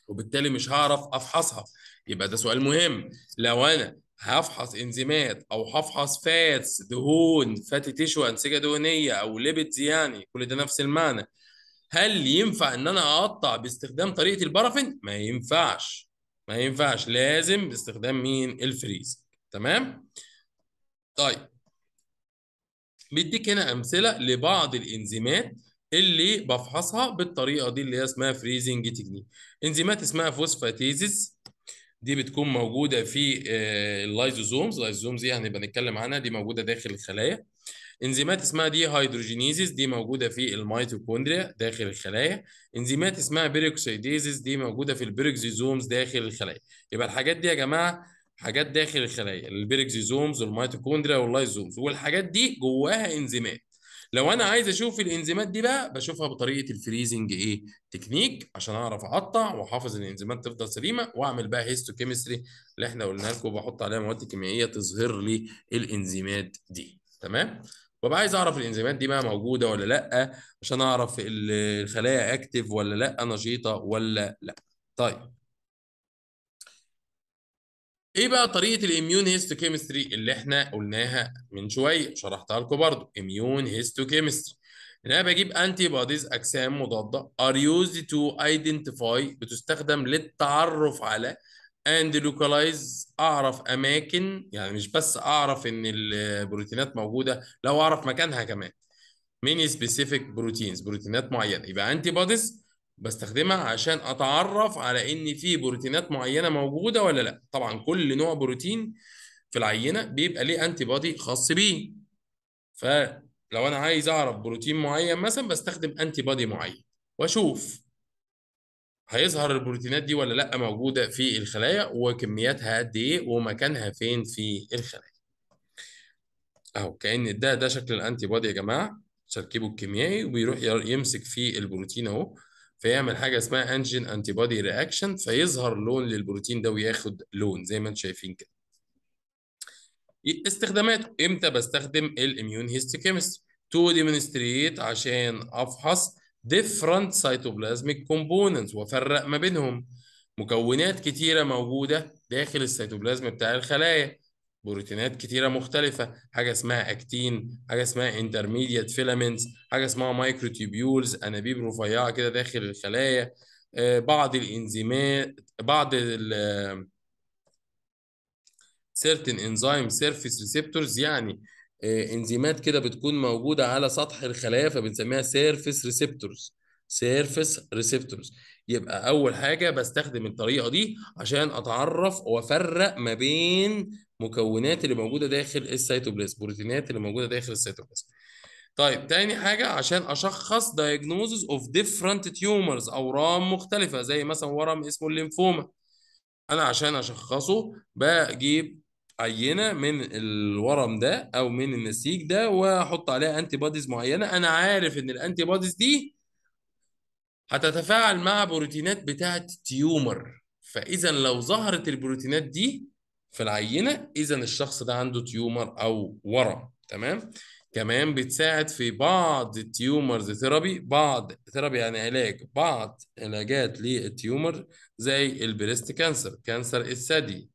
وبالتالي مش هعرف افحصها يبقى ده سؤال مهم لو انا هفحص انزيمات او هفحص فاتس دهون فاتي تيشو انسجه دهنيه او ليبيدز يعني كل ده نفس المعنى هل ينفع ان انا اقطع باستخدام طريقه البارافين ما ينفعش ما ينفعش لازم باستخدام مين الفريز تمام طيب بيديك هنا امثله لبعض الانزيمات اللي بفحصها بالطريقه دي اللي هي اسمها فريزنج تكنيك انزيمات اسمها فوسفاتيزيس دي بتكون موجوده في اللايزوزومز اللايزوزومز دي هنبقى نتكلم عنها دي موجوده داخل الخلايا انزيمات اسمها دي هيدروجينيزيس دي موجوده في الميتوكوندريا داخل الخلايا انزيمات اسمها بيروكسيديزيس دي موجوده في البيروكسيزومز داخل الخلايا يبقى الحاجات دي يا جماعه حاجات داخل الخلايا البيروكسيزومز والميتوكوندريا واللايزومز والحاجات دي جواها انزيمات لو انا عايز اشوف الانزيمات دي بقى بشوفها بطريقه الفريزنج ايه تكنيك عشان اعرف اقطع واحافظ ان الانزيمات تفضل سليمه واعمل بقى هيستوكيمستري اللي احنا قلنا لكم بحط عليها مواد كيميائيه تظهر لي الانزيمات دي تمام وابقى عايز اعرف الانزيمات دي بقى موجوده ولا لا عشان اعرف الخلايا اكتف ولا لا نشيطه ولا لا طيب ايه بقى طريقه الاميون هيستوكيمستري اللي احنا قلناها من شويه شرحتها لكم برضو اميون هيستوكيمستري ان انا بجيب انتي بوديز اجسام مضاده are used to identify بتستخدم للتعرف على and localize اعرف اماكن يعني مش بس اعرف ان البروتينات موجوده لو اعرف مكانها كمان من سبيسيفيك بروتينز بروتينات معينه يبقى انتي بوديز بستخدمها عشان اتعرف على ان في بروتينات معينه موجوده ولا لا طبعا كل نوع بروتين في العينه بيبقى ليه انتي بودي خاص بيه فلو انا عايز اعرف بروتين معين مثلا بستخدم انتي بودي معين واشوف هيظهر البروتينات دي ولا لا موجوده في الخلايا وكمياتها قد ايه ومكانها فين في الخلايا اهو كأن ده ده شكل الانتي بودي يا جماعه تركيبه الكيميائي وبيروح يمسك في البروتين اهو فيعمل حاجه اسمها انجين انتي بودي رياكشن فيظهر لون للبروتين ده وياخد لون زي ما انتم شايفين كده استخداماته امتى بستخدم الاميون هيستوكيمستري تو ديمونستريت عشان افحص different cytoplasmic components وافرق ما بينهم مكونات كتيره موجوده داخل السيتوبلازم بتاع الخلايا بروتينات كتيرة مختلفة حاجة اسمها أكتين حاجة اسمها انترميديت فيلامنتس حاجة اسمها مايكروتيبيولز أنابيب رفيعة كده داخل الخلايا آه بعض الإنزيمات بعض ال certain enzyme surface receptors يعني آه انزيمات كده بتكون موجودة على سطح الخلايا فبنسميها surface receptors surface receptors يبقى أول حاجة بستخدم الطريقة دي عشان أتعرف وأفرق ما بين مكونات اللي موجوده داخل السيتوبلازم بروتينات اللي موجوده داخل السيتوبلازم طيب تاني حاجه عشان اشخص diagnosis of different tumors اورام مختلفه زي مثلا ورم اسمه الليمفوما انا عشان اشخصه بجيب عينه من الورم ده او من النسيج ده واحط عليها انتي بوديز معينه انا عارف ان الانتي بوديز دي هتتفاعل مع بروتينات بتاعه تيومر فاذا لو ظهرت البروتينات دي في العينه اذا الشخص ده عنده تيومر او ورم تمام كمان بتساعد في بعض التيومرز ثيرابي بعض ثيرابي يعني علاج بعض علاجات للتيومر زي البريست كانسر كانسر الثدي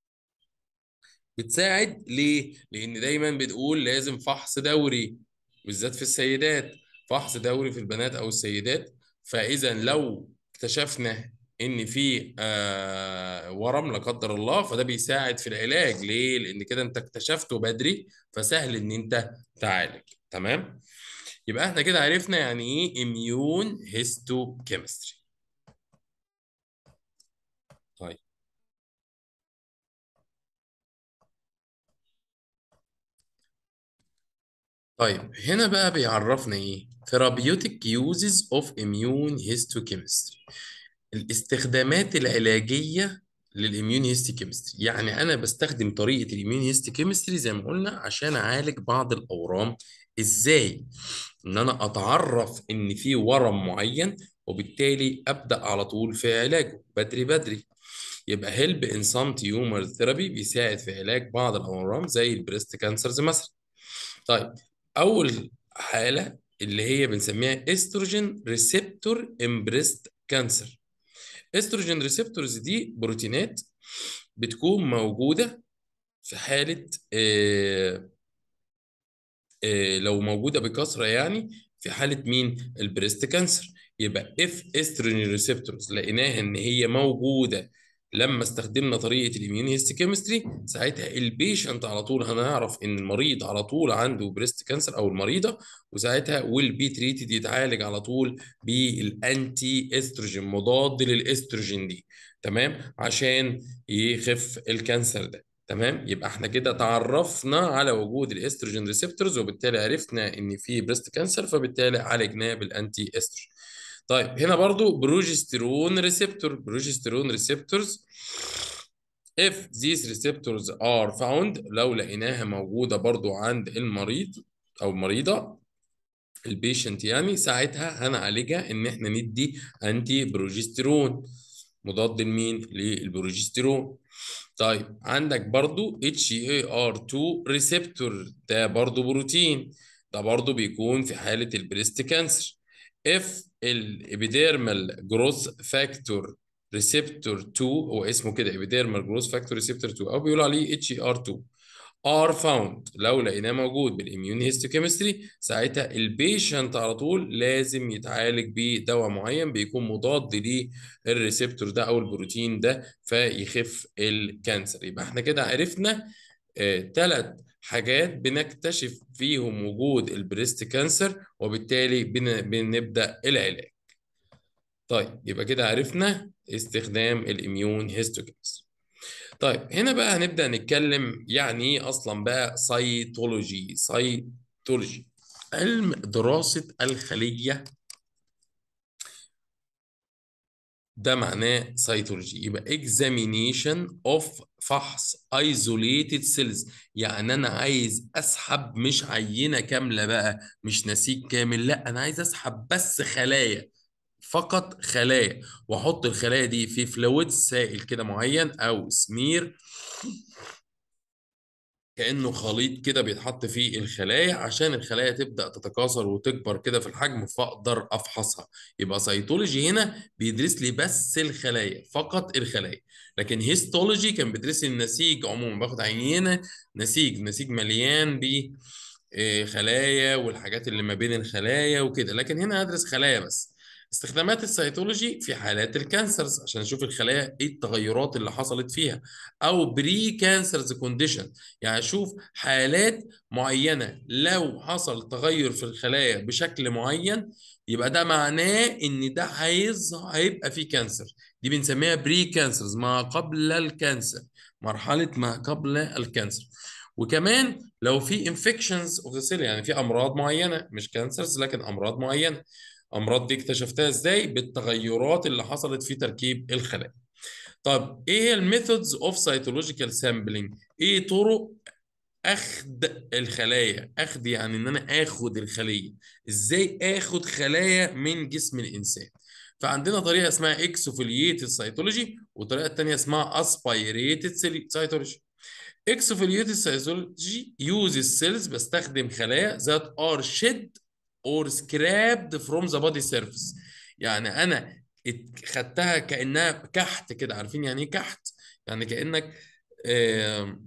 بتساعد ليه؟ لأن دايما بتقول لازم فحص دوري بالذات في السيدات فحص دوري في البنات أو السيدات فإذا لو اكتشفنا ان في آه ورم لا قدر الله فده بيساعد في العلاج ليه لان كده انت اكتشفته بدري فسهل ان انت تعالج تمام يبقى احنا كده عرفنا يعني ايه اميون هيستوكيمستري طيب طيب هنا بقى بيعرفنا ايه therapeutic uses of immune histochemistry الاستخدامات العلاجيه للاميون هيستوكيمستري يعني انا بستخدم طريقه الاميون هيستوكيمستري زي ما قلنا عشان اعالج بعض الاورام ازاي ان انا اتعرف ان في ورم معين وبالتالي ابدا على طول في علاجه بدري بدري يبقى هيلب ان سام تيومر ثيرابي بيساعد في علاج بعض الاورام زي البريست كانسرز مثلا طيب اول حاله اللي هي بنسميها استروجين ريسبتور ان بريست كانسر استروجين ريسبتورز دي بروتينات بتكون موجوده في حاله آه آه لو موجوده بكثره يعني في حاله مين البريست كانسر يبقى اف استروجين ريسبتورز لقيناها ان هي موجوده لما استخدمنا طريقه الاميون هيستوكيمستري ساعتها البيشنت على طول هنعرف ان المريض على طول عنده بريست كانسر او المريضه وساعتها ويل بي تريتد يتعالج على طول بالانتي استروجين مضاد للاستروجين دي تمام عشان يخف الكانسر ده تمام يبقى احنا كده تعرفنا على وجود الاستروجين ريسبتورز وبالتالي عرفنا ان في بريست كانسر فبالتالي عالجناه بالانتي استروجين طيب هنا برضو بروجسترون ريسبتور بروجسترون ريسبتورز if these receptors are found لو لقيناها موجودة برضو عند المريض أو المريضة البيشنت يعني ساعتها هنعالجها إن إحنا ندي أنتي بروجسترون مضاد لمين؟ للبروجسترون طيب عندك برضو HER2 ريسبتور ده برضو بروتين ده برضو بيكون في حالة البريست كانسر if الابيديرمال جروث فاكتور ريسبتور 2 هو اسمه كده ابيديرمال جروث فاكتور ريسبتور 2 او بيقولوا عليه اتش اي ار 2 are found لو لقيناه موجود بالاميون هيستوكيمستري ساعتها البيشنت على طول لازم يتعالج بدواء معين بيكون مضاد للريسبتور ده او البروتين ده فيخف الكانسر يبقى احنا كده عرفنا ثلاث آه حاجات بنكتشف فيهم وجود البريست كانسر وبالتالي بن... بنبدأ العلاج طيب يبقى كده عرفنا استخدام الاميون هيستوكيمستري طيب هنا بقى هنبدأ نتكلم يعني ايه اصلا بقى سيتولوجي سيتولوجي علم دراسة الخلية ده معناه سيتولوجي يبقى examination of فحص isolated cells يعني انا عايز اسحب مش عينة كاملة بقى مش نسيج كامل لا انا عايز اسحب بس خلايا فقط خلايا واحط الخلايا دي في فلويد سائل كده معين او سمير كأنه خليط كده بيتحط فيه الخلايا عشان الخلايا تبدأ تتكاثر وتكبر كده في الحجم فأقدر أفحصها يبقى سيتولوجي هنا بيدرس لي بس الخلايا فقط الخلايا لكن هيستولوجي كان بيدرس لي النسيج عموما باخد عينة نسيج نسيج مليان ب خلايا والحاجات اللي ما بين الخلايا وكده لكن هنا هدرس خلايا بس استخدامات السيتولوجي في حالات الكانسرز عشان نشوف الخلايا ايه التغيرات اللي حصلت فيها او بري كانسرز كونديشن يعني اشوف حالات معينه لو حصل تغير في الخلايا بشكل معين يبقى ده معناه ان ده هيظ هيبقى فيه كانسر دي بنسميها بري كانسرز ما قبل الكانسر مرحله ما قبل الكانسر وكمان لو في انفكشنز اوف ذا سيل يعني في امراض معينه مش كانسرز لكن امراض معينه امراض دي اكتشفتها ازاي بالتغيرات اللي حصلت في تركيب الخلايا طب ايه هي الميثودز اوف سيتولوجيكال سامبلينج ايه طرق اخد الخلايا اخد يعني ان انا اخد الخليه ازاي اخد خلايا من جسم الانسان فعندنا طريقه اسمها اكسوفيلييتد سيتولوجي والطريقه الثانيه اسمها اسبيريتد سيتولوجي اكسوفيلييتد سيتولوجي يوز السيلز بستخدم خلايا ذات ار شيد or scrapped from the body surface يعني انا خدتها كانها كحت كده عارفين يعني ايه كحت يعني كانك آه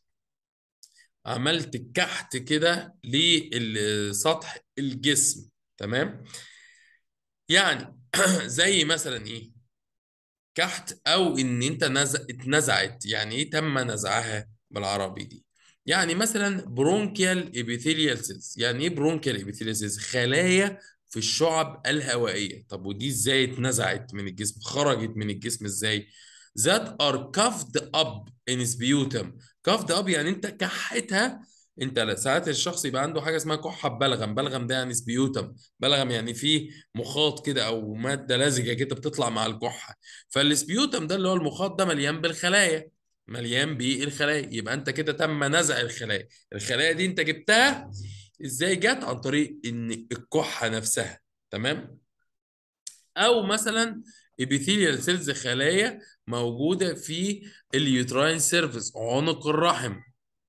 عملت كحت كده لسطح الجسم تمام يعني زي مثلا ايه كحت او ان انت نزع اتنزعت يعني ايه تم نزعها بالعربي دي يعني مثلا برونكيال ابيثيليال سيلز يعني ايه برونكيال ابيثيليال سيلز خلايا في الشعب الهوائيه طب ودي ازاي اتنزعت من الجسم خرجت من الجسم ازاي that are cuffed up in sputum cuffed up يعني انت كحتها انت ساعات الشخص يبقى عنده حاجه اسمها كحه ببلغم بلغم ده يعني سبيوتم بلغم يعني فيه مخاط كده او ماده لزجه كده بتطلع مع الكحه فالسبيوتم ده اللي هو المخاط ده مليان بالخلايا مليان بالخلايا يبقى انت كده تم نزع الخلايا الخلايا دي انت جبتها ازاي جت عن طريق ان الكحه نفسها تمام او مثلا ابيثيليال سيلز خلايا موجوده في اليوتراين سيرفيس عنق الرحم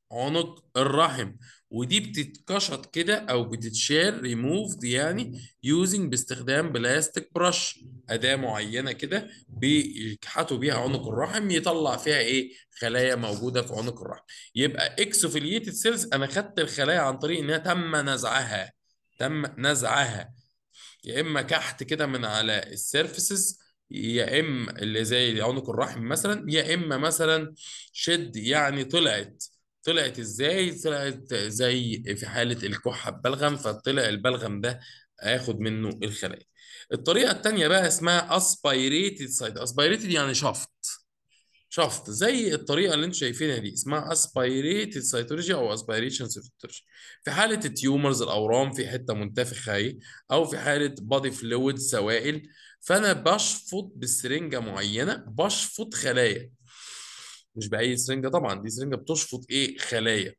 عنق الرحم ودي بتتكشط كده او بتتشال ريموفد يعني يوزنج باستخدام بلاستيك برش اداه معينه كده بيكحتوا بيها عنق الرحم يطلع فيها ايه خلايا موجوده في عنق الرحم يبقى اكسوفيليتد سيلز انا خدت الخلايا عن طريق انها تم نزعها تم نزعها يا اما كحت كده من على السيرفيسز يا اما اللي زي عنق الرحم مثلا يا اما مثلا شد يعني طلعت طلعت ازاي طلعت زي في حالة الكحة ببلغم فطلع البلغم ده اخد منه الخلايا الطريقة التانية بقى اسمها اسبيريتد سايت اسبيريتد يعني شفط شفط زي الطريقه اللي انتم شايفينها دي اسمها اسبيريتد سيتولوجي او اسبيريشن سيتولوجي في حاله التيومرز الاورام في حته منتفخه اهي او في حاله بادي فلويد سوائل فانا بشفط بسرنجه معينه بشفط خلايا مش باي سرنجه طبعا دي سرنجه بتشفط ايه خلايا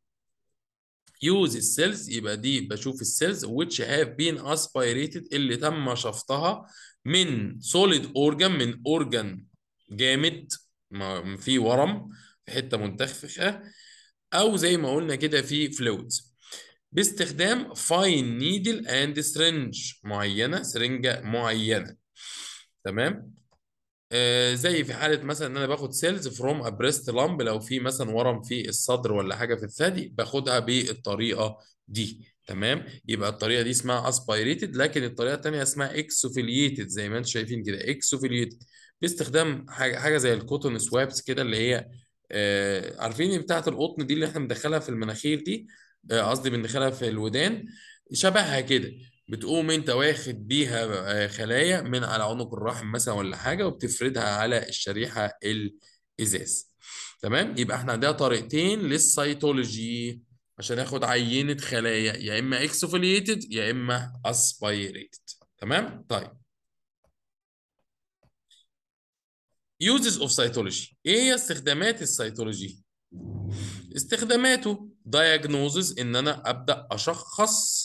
يوز السيلز يبقى دي بشوف السيلز which have been aspirated اللي تم شفطها من solid organ من organ جامد ما في ورم في حته منتفخه او زي ما قلنا كده في فلويدز باستخدام فاين نيدل اند سرنج معينه سرنجه معينه تمام آه زي في حاله مثلا ان انا باخد سيلز فروم ابريست لامب لو في مثلا ورم في الصدر ولا حاجه في الثدي باخدها بالطريقه دي تمام يبقى الطريقه دي اسمها اسبيريتد لكن الطريقه الثانيه اسمها اكسوفيليتد زي ما انتم شايفين كده اكسوفيليتد باستخدام حاجه حاجه زي الكوتون سوابس كده اللي هي آه عارفين بتاعه القطن دي اللي احنا بندخلها في المناخير دي آه، قصدي بندخلها في الودان شبهها كده بتقوم انت واخد بيها آه، خلايا من على عنق الرحم مثلا ولا حاجه وبتفردها على الشريحه الازاز تمام يبقى احنا عندنا طريقتين للسيتولوجي عشان اخد عينه خلايا يا اما اكسوفيليتد يا اما اسبيريتد تمام طيب uses of cytology ايه هي استخدامات السيتولوجي استخداماته diagnosis ان انا ابدا اشخص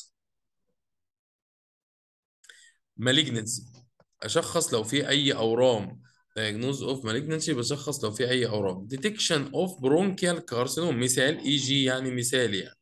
malignancy اشخص لو في اي اورام diagnosis of malignancy بشخص لو في اي اورام detection of bronchial carcinoma مثال اي جي يعني مثال يعني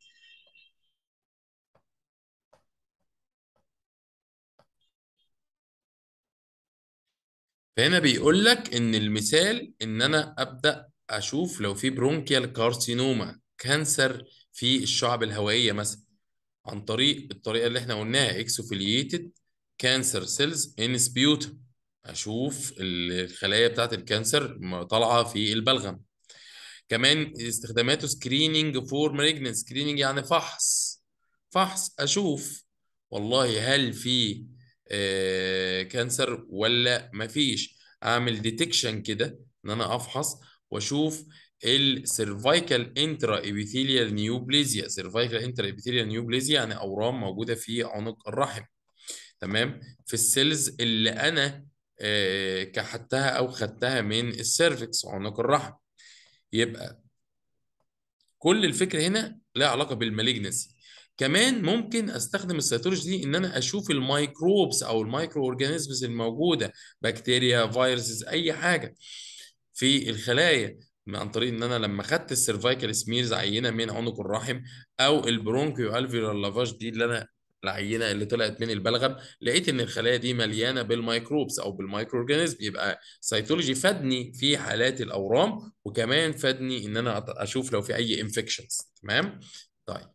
فهنا بيقول لك ان المثال ان انا ابدا اشوف لو في برونكيال كارسينوما كانسر في الشعب الهوائيه مثلا عن طريق الطريقه اللي احنا قلناها اكسوفيليتد كانسر سيلز ان سبيوتم اشوف الخلايا بتاعت الكانسر طالعه في البلغم كمان استخداماته سكريننج فور مالجنس سكريننج يعني فحص فحص اشوف والله هل في آه كانسر ولا مفيش اعمل ديتكشن كده ان انا افحص واشوف السيرفايكال انترا ابيثيليال نيوبليزيا سيرفايكال انترا ابيثيليال نيوبليزيا يعني اورام موجوده في عنق الرحم تمام في السيلز اللي انا آه كحتها او خدتها من السيرفكس عنق الرحم يبقى كل الفكره هنا لها علاقه بالمالجنسي كمان ممكن استخدم السيتولوجي دي ان انا اشوف الميكروبس او المايكرو اورجانيزمز الموجوده بكتيريا فيروسز اي حاجه في الخلايا عن طريق ان انا لما خدت السيرفايكال سميرز عينه من عنق الرحم او البرونكيو الفيولار لافاج دي اللي انا العينه اللي طلعت من البلغم لقيت ان الخلايا دي مليانه بالميكروبس او بالمايكرو اورجانيزم يبقى سيتولوجي فادني في حالات الاورام وكمان فادني ان انا اشوف لو في اي انفكشنز تمام طيب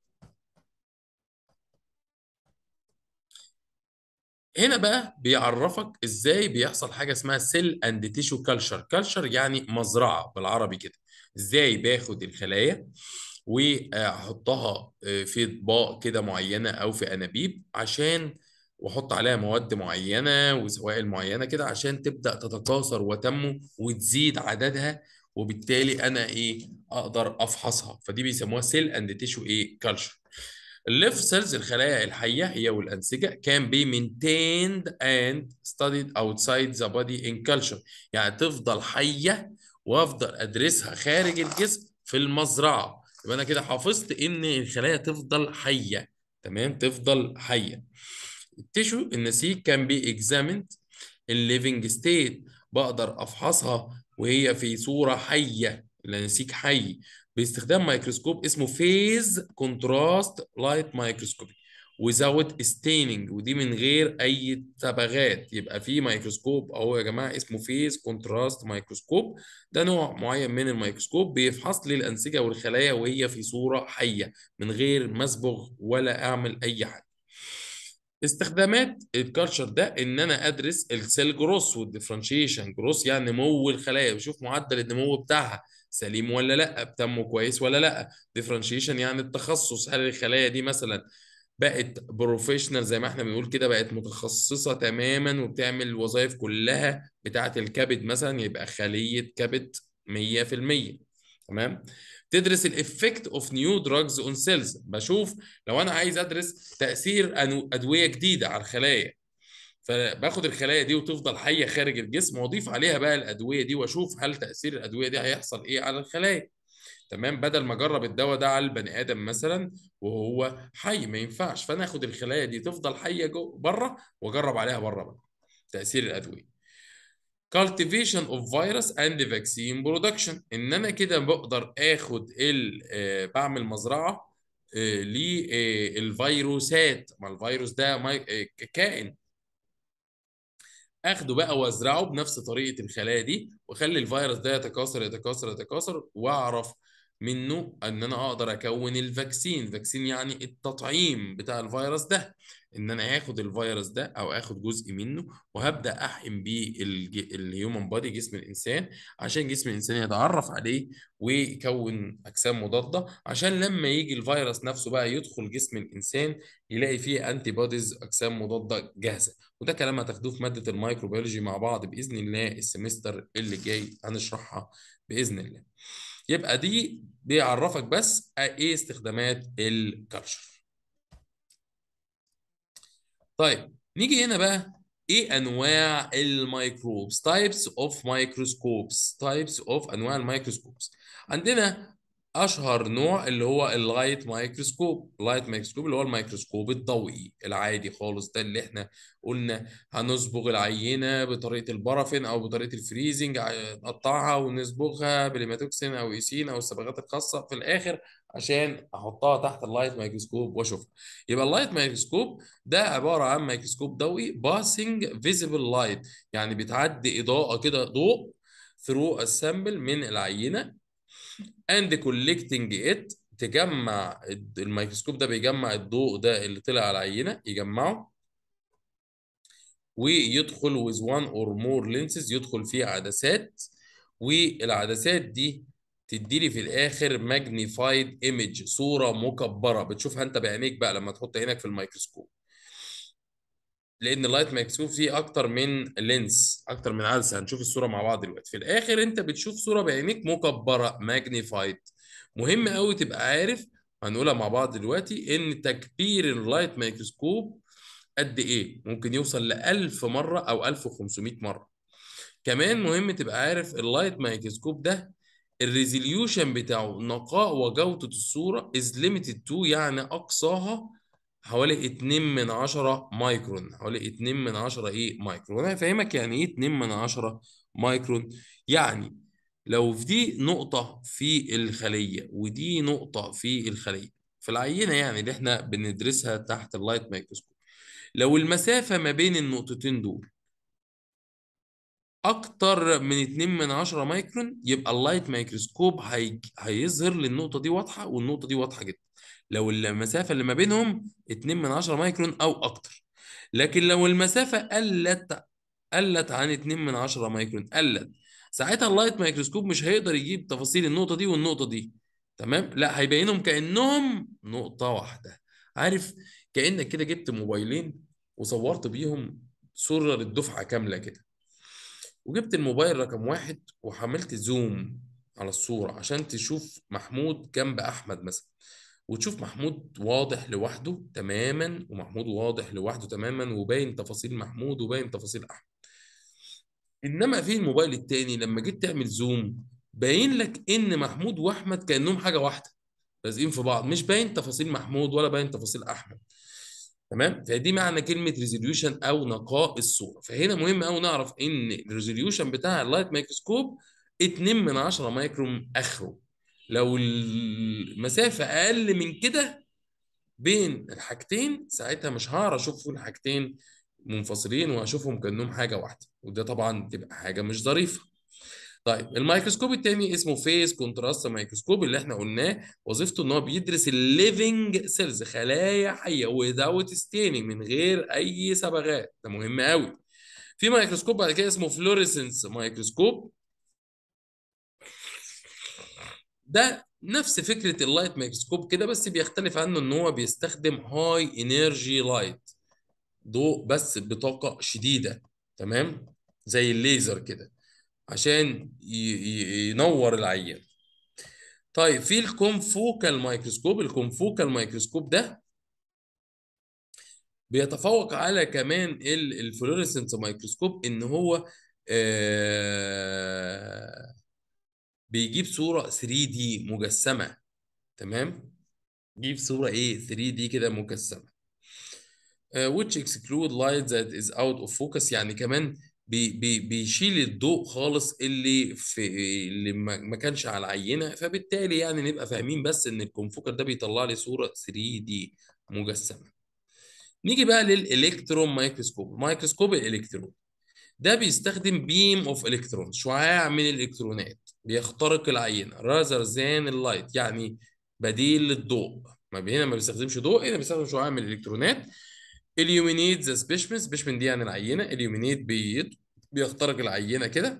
هنا بقى بيعرفك ازاي بيحصل حاجه اسمها سيل اند تيشو كلتشر كلتشر يعني مزرعه بالعربي كده ازاي باخد الخلايا واحطها في اطباق كده معينه او في انابيب عشان واحط عليها مواد معينه وسوائل معينه كده عشان تبدا تتكاثر وتنمو وتزيد عددها وبالتالي انا ايه اقدر افحصها فدي بيسموها سيل اند تيشو ايه كلتشر الليف سيلز الخلايا الحيه هي والانسجه can be maintained and studied outside the body in culture يعني تفضل حيه وافضل ادرسها خارج الجسم في المزرعه يبقى انا كده حافظت ان الخلايا تفضل حيه تمام تفضل حيه التيشو النسيج كان بي اكزاميند الليفنج ستيت بقدر افحصها وهي في صوره حيه النسيج حي باستخدام ميكروسكوب اسمه فيز كونتراست لايت مايكروسكوبي without staining ودي من غير اي صبغات يبقى في ميكروسكوب اهو يا جماعه اسمه فيز كونتراست ميكروسكوب ده نوع معين من الميكروسكوب بيفحص لي الانسجه والخلايا وهي في صوره حيه من غير ما اصبغ ولا اعمل اي حاجه استخدامات الكالتشر ده ان انا ادرس السيل جروس والديفرنشيشن جروس يعني نمو الخلايا بشوف معدل النمو بتاعها سليم ولا لا بتنمو كويس ولا لا ديفرنشيشن يعني التخصص هل الخلايا دي مثلا بقت بروفيشنال زي ما احنا بنقول كده بقت متخصصه تماما وبتعمل الوظائف كلها بتاعه الكبد مثلا يبقى خليه كبد 100% تمام تدرس الافكت اوف نيو دراجز اون سيلز بشوف لو انا عايز ادرس تاثير ادويه جديده على الخلايا فباخد الخلايا دي وتفضل حيه خارج الجسم واضيف عليها بقى الادويه دي واشوف هل تاثير الادويه دي هيحصل ايه على الخلايا تمام بدل ما اجرب الدواء ده على البني ادم مثلا وهو حي ما ينفعش فانا اخد الخلايا دي تفضل حيه جو بره واجرب عليها بره بقى تاثير الادويه cultivation of virus and vaccine production ان انا كده بقدر اخد ال آه، بعمل مزرعه آه، للفيروسات ما الفيروس ده ماي- آه، كائن اخده بقى وازرعه بنفس طريقه الخلايا دي واخلي الفيروس ده يتكاثر يتكاثر يتكاثر واعرف منه ان انا اقدر اكون الفاكسين فاكسين يعني التطعيم بتاع الفيروس ده ان انا هاخد الفيروس ده او اخد جزء منه وهبدا احقن بيه الج- الهيومن بادي جسم الانسان عشان جسم الانسان يتعرف عليه ويكون اجسام مضاده عشان لما يجي الفيروس نفسه بقى يدخل جسم الانسان يلاقي فيه انتي بوديز اجسام مضاده جاهزه وده كلام هتاخدوه في ماده الميكروبيولوجي مع بعض باذن الله السمستر اللي جاي هنشرحها باذن الله يبقى دي بيعرفك بس ايه استخدامات الكالتشر طيب نيجي هنا بقى ايه انواع الميكروبس تايبس اوف مايكروسكوبس تايبس اوف انواع الميكروسكوبس عندنا اشهر نوع اللي هو اللايت مايكروسكوب اللايت مايكروسكوب اللي هو الميكروسكوب الضوئي العادي خالص ده اللي احنا قلنا هنصبغ العينه بطريقه البرافين او بطريقه الفريزنج ع- نقطعها ونصبغها بالهيماتوكسين او ايسين او الصبغات الخاصه في الاخر عشان احطها تحت اللايت مايكروسكوب واشوفها يبقى اللايت مايكروسكوب ده عباره عن ميكروسكوب ضوئي باسنج فيزيبل لايت يعني بتعدي اضاءه كده ضوء ثرو السامبل من العينه and collecting it تجمع الميكروسكوب ده بيجمع الضوء ده اللي طلع على العينه يجمعه ويدخل with one or more lenses يدخل فيه عدسات والعدسات دي تدي لي في الاخر ماجنيفايد ايمج صوره مكبره بتشوفها انت بعينيك بقى لما تحط عينك في الميكروسكوب لان اللايت مايكروسكوب فيه اكتر من لينس اكتر من عدسه هنشوف الصوره مع بعض دلوقتي في الاخر انت بتشوف صوره بعينيك مكبره ماجنيفايد مهم قوي تبقى عارف هنقولها مع بعض دلوقتي ان تكبير اللايت مايكروسكوب قد ايه ممكن يوصل ل 1000 مره او 1500 مره كمان مهم تبقى عارف اللايت مايكروسكوب ده الريزوليوشن بتاعه نقاء وجودة الصورة is limited to يعني أقصاها حوالي 2 من 10 مايكرون حوالي 2 من 10 إيه مايكرون أنا هفهمك يعني إيه 2 من 10 مايكرون يعني لو في دي نقطة في الخلية ودي نقطة في الخلية في العينة يعني اللي إحنا بندرسها تحت اللايت مايكروسكوب لو المسافة ما بين النقطتين دول اكتر من 2 من 10 مايكرون يبقى اللايت مايكروسكوب هي... هيظهر لي النقطه دي واضحه والنقطه دي واضحه جدا لو المسافه اللي ما بينهم 2 من 10 مايكرون او اكتر لكن لو المسافه قلت قلت عن 2 من 10 مايكرون قلت ساعتها اللايت مايكروسكوب مش هيقدر يجيب تفاصيل النقطه دي والنقطه دي تمام لا هيبينهم كانهم نقطه واحده عارف كانك كده جبت موبايلين وصورت بيهم صوره للدفعه كامله كده وجبت الموبايل رقم واحد وحملت زوم على الصورة عشان تشوف محمود جنب أحمد مثلا وتشوف محمود واضح لوحده تماما ومحمود واضح لوحده تماما وباين تفاصيل محمود وباين تفاصيل أحمد إنما في الموبايل التاني لما جيت تعمل زوم باين لك إن محمود وأحمد كأنهم حاجة واحدة لازقين في بعض مش باين تفاصيل محمود ولا باين تفاصيل أحمد تمام فدي معنى كلمه ريزوليوشن او نقاء الصوره فهنا مهم قوي نعرف ان الريزوليوشن بتاع اللايت مايكروسكوب 2 من 10 مايكرون اخره لو المسافة أقل من كده بين الحاجتين ساعتها مش هعرف أشوف الحاجتين منفصلين وأشوفهم كأنهم حاجة واحدة وده طبعا تبقى حاجة مش ظريفة طيب الميكروسكوب التاني اسمه فيز كونتراست ميكروسكوب اللي احنا قلناه وظيفته ان هو بيدرس الليفنج سيلز خلايا حيه without staining من غير اي صبغات ده مهم قوي في ميكروسكوب بعد كده اسمه فلوريسنس ميكروسكوب ده نفس فكره اللايت ميكروسكوب كده بس بيختلف عنه ان هو بيستخدم هاي انرجي لايت ضوء بس بطاقه شديده تمام زي الليزر كده عشان ينور العيان طيب في الكونفوكال مايكروسكوب الكونفوكال مايكروسكوب ده بيتفوق على كمان الفلوريسنس مايكروسكوب ان هو آه بيجيب صورة 3 دي مجسمة تمام يجيب صورة ايه 3 دي كده مجسمة uh, which exclude light that is out of focus يعني كمان بي بي بيشيل الضوء خالص اللي في اللي ما كانش على العينه فبالتالي يعني نبقى فاهمين بس ان الكونفوكر ده بيطلع لي صوره 3 دي مجسمه نيجي بقى للالكترون مايكروسكوب مايكروسكوب الالكترون ده بيستخدم بيم اوف الكترون شعاع من الالكترونات بيخترق العينه راذر ذان اللايت يعني بديل للضوء ما هنا ما بيستخدمش ضوء هنا بيستخدم شعاع من الالكترونات اليومينيت ذا سبيشمن سبيشمن دي يعني العينه اليومينيت بي بيخترق العينه كده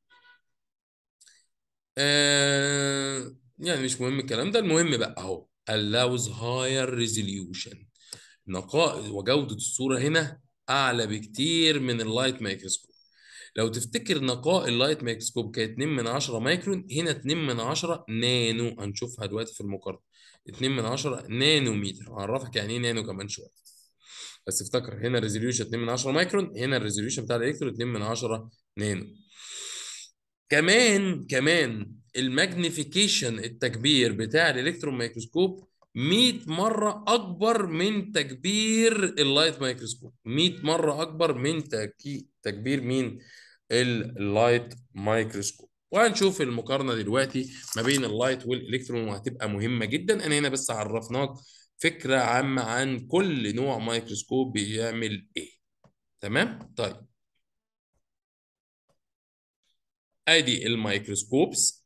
آه يعني مش مهم الكلام ده المهم بقى اهو allows higher resolution نقاء وجوده الصوره هنا اعلى بكتير من اللايت مايكروسكوب لو تفتكر نقاء اللايت مايكروسكوب كانت 2 من 10 مايكرون هنا 2 من 10 نانو هنشوفها دلوقتي في المقارنه 2 من 10 نانومتر هعرفك يعني ايه نانو كمان شويه بس افتكر هنا الريزوليوشن 2 من 10 مايكرون هنا الريزوليوشن بتاع الالكترون 2 من 10 نانو كمان كمان الماجنيفيكيشن التكبير بتاع الالكترون مايكروسكوب 100 مره اكبر من تكبير اللايت مايكروسكوب 100 مره اكبر من تكبير مين اللايت مايكروسكوب وهنشوف المقارنه دلوقتي ما بين اللايت والالكترون وهتبقى مهمه جدا انا هنا بس عرفناك فكرة عامة عن كل نوع مايكروسكوب بيعمل ايه تمام طيب ادي الميكروسكوبس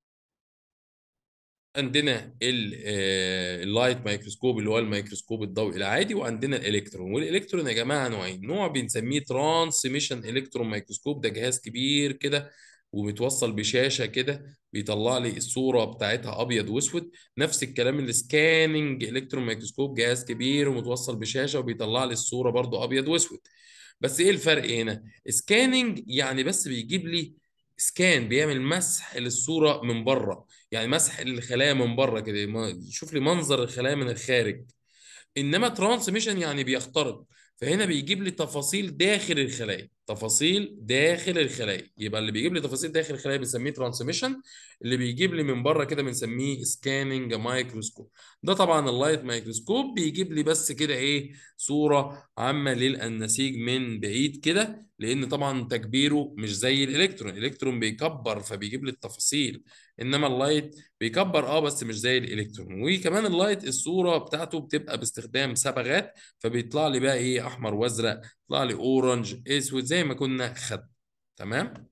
عندنا اللايت مايكروسكوب اللي هو الميكروسكوب الضوئي العادي وعندنا الالكترون والالكترون يا جماعه نوعين نوع بنسميه ترانسميشن الكترون ميكروسكوب ده جهاز كبير كده ومتوصل بشاشه كده بيطلع لي الصوره بتاعتها ابيض واسود نفس الكلام السكاننج الكترون ميكروسكوب جهاز كبير ومتوصل بشاشه وبيطلع لي الصوره برضو ابيض واسود بس ايه الفرق هنا سكاننج يعني بس بيجيب لي سكان بيعمل مسح للصوره من بره يعني مسح للخلايا من بره كده يشوف لي منظر الخلايا من الخارج انما ترانسميشن يعني بيخترق فهنا بيجيب لي تفاصيل داخل الخلايا تفاصيل داخل الخلايا يبقى اللي بيجيب لي تفاصيل داخل الخلايا بنسميه ترانسميشن اللي بيجيب لي من بره كده بنسميه سكاننج مايكروسكوب ده طبعا اللايت مايكروسكوب بيجيب لي بس كده ايه صوره عامه للنسيج من بعيد كده لان طبعا تكبيره مش زي الالكترون الالكترون بيكبر فبيجيب لي التفاصيل انما اللايت بيكبر اه بس مش زي الالكترون وكمان اللايت الصوره بتاعته بتبقى باستخدام صبغات فبيطلع لي بقى ايه احمر وازرق يطلع لي اورنج اسود زي ما كنا خد تمام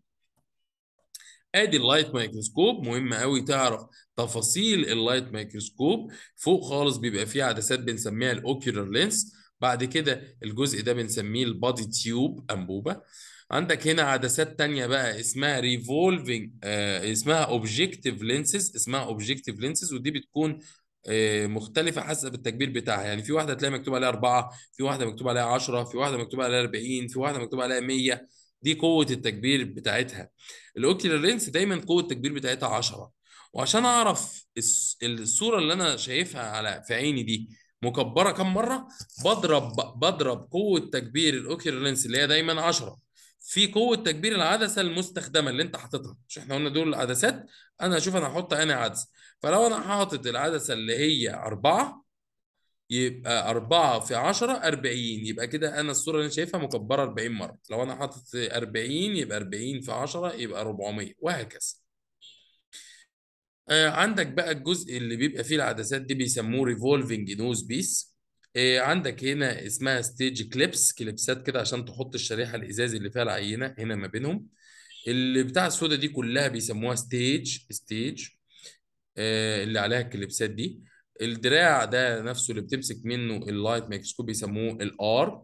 ادي اللايت مايكروسكوب مهم قوي تعرف تفاصيل اللايت مايكروسكوب فوق خالص بيبقى فيه عدسات بنسميها الاوكيولار لينس بعد كده الجزء ده بنسميه البادي تيوب انبوبه عندك هنا عدسات تانية بقى اسمها ريفولفينج آه اسمها اوبجيكتيف لينسز اسمها اوبجيكتيف لينسز ودي بتكون آه مختلفة حسب التكبير بتاعها يعني في واحدة تلاقي مكتوب عليها 4 في واحدة مكتوب عليها 10 في واحدة مكتوب عليها 40 في واحدة مكتوب عليها 100 دي قوة التكبير بتاعتها الاوكيولار لينس دايما قوة التكبير بتاعتها 10 وعشان اعرف الصورة اللي انا شايفها على في عيني دي مكبرة كم مرة بضرب بضرب قوة تكبير الاوكيولار لينس اللي هي دايما 10 في قوه تكبير العدسه المستخدمه اللي انت حاططها مش احنا قلنا دول العدسات انا هشوف انا هحط انهي عدسه فلو انا حاطط العدسه اللي هي 4 يبقى 4 في 10 40 يبقى كده انا الصوره اللي انا شايفها مكبره 40 مره لو انا حاطط 40 يبقى 40 في 10 يبقى 400 وهكذا آه، عندك بقى الجزء اللي بيبقى فيه العدسات دي بيسموه ريفولفنج نوز بيس عندك هنا اسمها ستيج كليبس كليبسات كده عشان تحط الشريحه الازاز اللي فيها العينه هنا ما بينهم اللي بتاع السودا دي كلها بيسموها ستيج ستيج اللي عليها الكليبسات دي الدراع ده نفسه اللي بتمسك منه اللايت ميكروسكوب بيسموه الار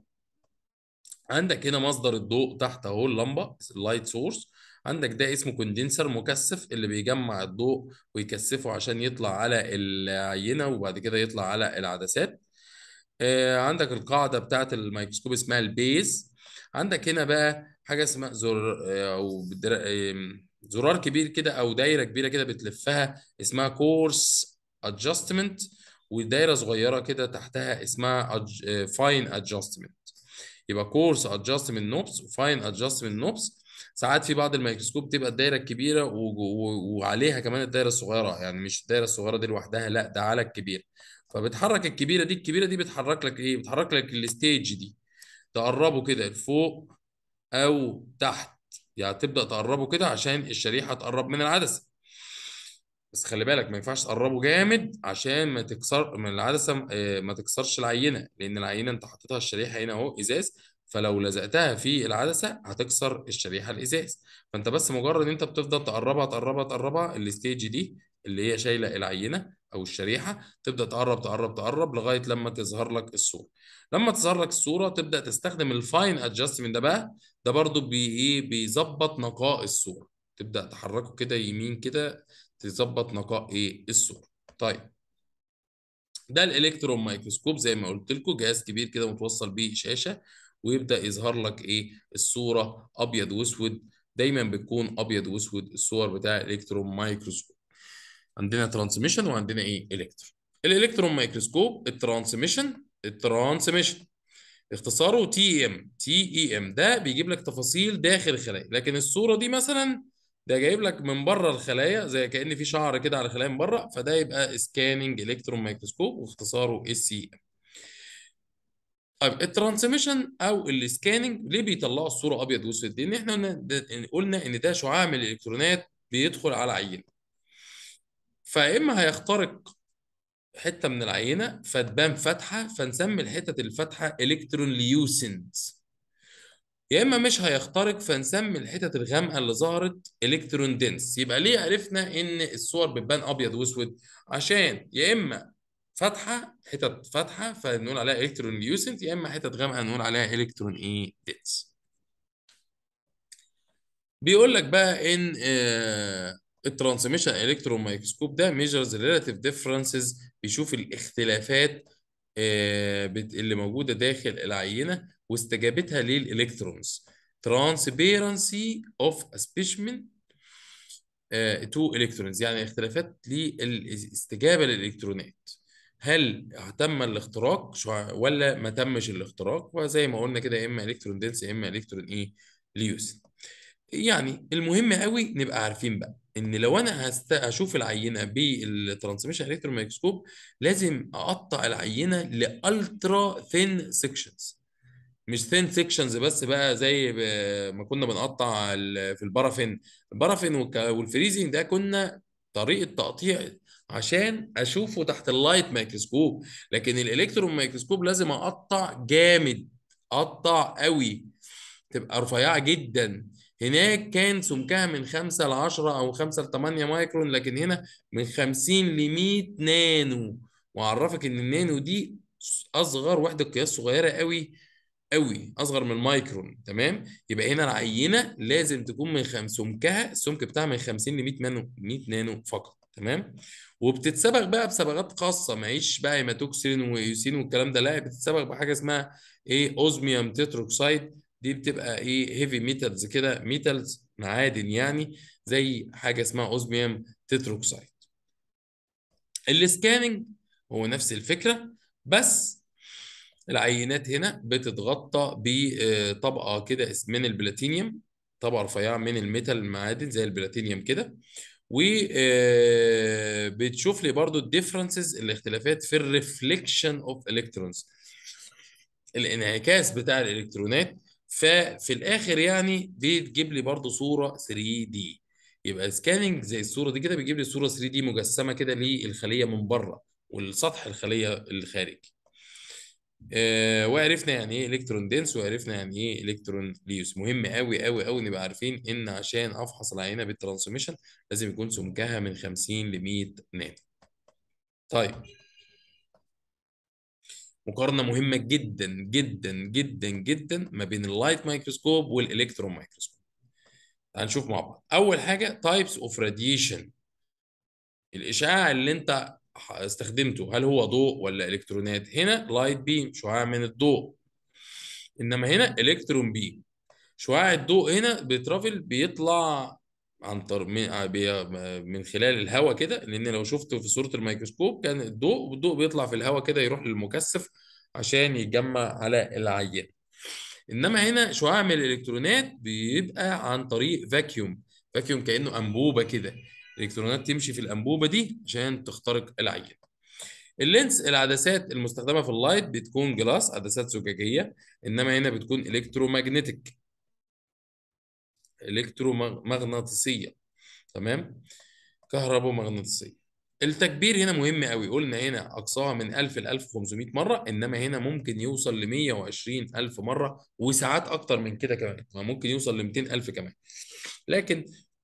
عندك هنا مصدر الضوء تحت اهو اللمبه اللايت سورس عندك ده اسمه كوندنسر مكثف اللي بيجمع الضوء ويكثفه عشان يطلع على العينه وبعد كده يطلع على العدسات آه، عندك القاعده بتاعت الميكروسكوب اسمها البيز عندك هنا بقى حاجه اسمها زر آه، او بدر- آم، زرار كبير كده او دايره كبيره كده بتلفها اسمها كورس ادجستمنت ودايره صغيره كده تحتها اسمها فاين ادجستمنت يبقى كورس ادجستمنت نوبس وفاين ادجستمنت نوبس ساعات في بعض الميكروسكوب تبقى الدايره الكبيره و- و- وعليها كمان الدايره الصغيره يعني مش الدايره الصغيره دي لوحدها لا ده على الكبير فبتحرك الكبيره دي الكبيره دي بتحرك لك ايه بتحرك لك الستيج دي تقربه كده لفوق او تحت يعني تبدا تقربه كده عشان الشريحه تقرب من العدسه بس خلي بالك ما ينفعش تقربه جامد عشان ما تكسر من العدسه آه، ما تكسرش العينه لان العينه انت حطيتها الشريحه هنا اهو ازاز فلو لزقتها في العدسه هتكسر الشريحه الازاز فانت بس مجرد ان انت بتفضل تقربها تقربها تقربها الستيج دي اللي هي شايله العينه او الشريحه تبدا تقرب تقرب تقرب لغايه لما تظهر لك الصوره لما تظهر لك الصوره تبدا تستخدم الفاين ادجستمنت ده بقى ده برضو بي ايه بيظبط نقاء الصوره تبدا تحركه كده يمين كده تظبط نقاء ايه الصوره طيب ده الالكترون مايكروسكوب زي ما قلت لكم جهاز كبير كده متوصل بيه شاشه ويبدا يظهر لك ايه الصوره ابيض واسود دايما بتكون ابيض واسود الصور بتاع الالكترون مايكروسكوب عندنا ترانسميشن وعندنا ايه الكترون الالكترون مايكروسكوب الترانسميشن الترانسميشن اختصاره تي ام تي اي ام ده بيجيب لك تفاصيل داخل الخلايا لكن الصوره دي مثلا ده جايب لك من بره الخلايا زي كأن في شعر كده على الخلايا من بره فده يبقى سكاننج الكترون مايكروسكوب واختصاره اس سي ام طيب الترانسميشن او السكاننج ليه بيطلعوا الصوره ابيض واسود لان احنا قلنا ده- قلنا ان ده شعاع من الالكترونات بيدخل على عينه فاما هيخترق حته من العينه فتبان فتحه فنسمي الحتت الفاتحه الكترون ليوسنت يا اما مش هيخترق فنسمي الحتت الغامقه اللي ظهرت الكترون دنس يبقى ليه عرفنا ان الصور بتبان ابيض واسود عشان يا اما فاتحه حتت فاتحه فنقول عليها الكترون ليوسنت يا اما حتت غامقه نقول عليها الكترون ايه دنس بيقول لك بقى ان آه الترانسميشن الكترون مايكروسكوب ده ميجرز ريلاتيف ديفرنسز بيشوف الاختلافات آه بت- اللي موجوده داخل العينه واستجابتها للالكترونز transparency of a specimen تو الكترونز يعني اختلافات للاستجابه للالكترونات هل تم الاختراق شع- ولا ما تمش الاختراق وزي ما قلنا كده يا اما الكترون دنس يا اما الكترون ايه ليوسن يعني المهم قوي نبقى عارفين بقى ان لو انا هست... هشوف العينه بالترانسميشن الكترون مايكروسكوب لازم اقطع العينه لالترا ثين سيكشنز مش ثين سيكشنز بس بقى زي ب- ما كنا بنقطع ال- في البارافين البارافين والك- والفريزنج ده كنا طريقه تقطيع عشان اشوفه تحت اللايت مايكروسكوب لكن الالكترون مايكروسكوب لازم اقطع جامد اقطع قوي تبقى رفيعه جدا هناك كان سمكها من 5 ل 10 او 5 ل 8 مايكرون لكن هنا من 50 ل 100 نانو واعرفك ان النانو دي اصغر وحده قياس صغيره قوي قوي اصغر من المايكرون تمام يبقى هنا العينه لازم تكون من خم... سمكها السمك بتاعها من 50 ل 100 نانو 100 نانو فقط تمام وبتتسبغ بقى بصبغات خاصه معيش بقى هيماتوكسين ويوسين والكلام ده لا بتتسبغ بحاجه اسمها ايه اوزميوم تتروكسيد دي بتبقى ايه هيفي ميتالز كده ميتالز معادن يعني زي حاجه اسمها اوزميوم تتروكسيد السكاننج هو نفس الفكره بس العينات هنا بتتغطى بطبقه كده من البلاتينيوم طبقه رفيعه من الميتال المعادن زي البلاتينيوم كده وبتشوف لي برضو الديفرنسز الاختلافات في الريفليكشن اوف الكترونز الانعكاس بتاع الالكترونات ففي الاخر يعني بتجيب لي برضو صوره 3 دي يبقى سكاننج زي الصوره دي كده بيجيب لي صوره 3 دي مجسمه كده للخليه من بره والسطح الخليه الخارجي آه وعرفنا يعني ايه الكترون دينس وعرفنا يعني ايه الكترون ليوس مهم قوي قوي قوي نبقى عارفين ان عشان افحص العينه بالترانسميشن لازم يكون سمكها من 50 ل 100 نانو طيب مقارنه مهمه جدا جدا جدا جدا ما بين اللايت مايكروسكوب والالكترون مايكروسكوب هنشوف مع بعض اول حاجه تايبس اوف راديشن الاشعاع اللي انت استخدمته هل هو ضوء ولا الكترونات هنا لايت بيم شعاع من الضوء انما هنا الكترون بيم شعاع الضوء هنا بيترافل بيطلع عن طريق من بي- من خلال الهواء كده لان لو شفته في صوره الميكروسكوب كان الضوء والضوء بيطلع في الهواء كده يروح للمكثف عشان يتجمع على العيان انما هنا شعاع من الالكترونات بيبقى عن طريق فاكيوم فاكيوم كانه انبوبه كده الالكترونات تمشي في الانبوبه دي عشان تخترق العيان اللينس العدسات المستخدمه في اللايت بتكون جلاس عدسات زجاجيه انما هنا بتكون الكترومagnetic الكترومغناطيسيه تمام كهربومغناطيسيه التكبير هنا مهم قوي قلنا هنا اقصاها من 1000 ل 1500 مره انما هنا ممكن يوصل ل 120 الف مره وساعات اكتر من كده كمان ممكن يوصل ل 200 الف كمان لكن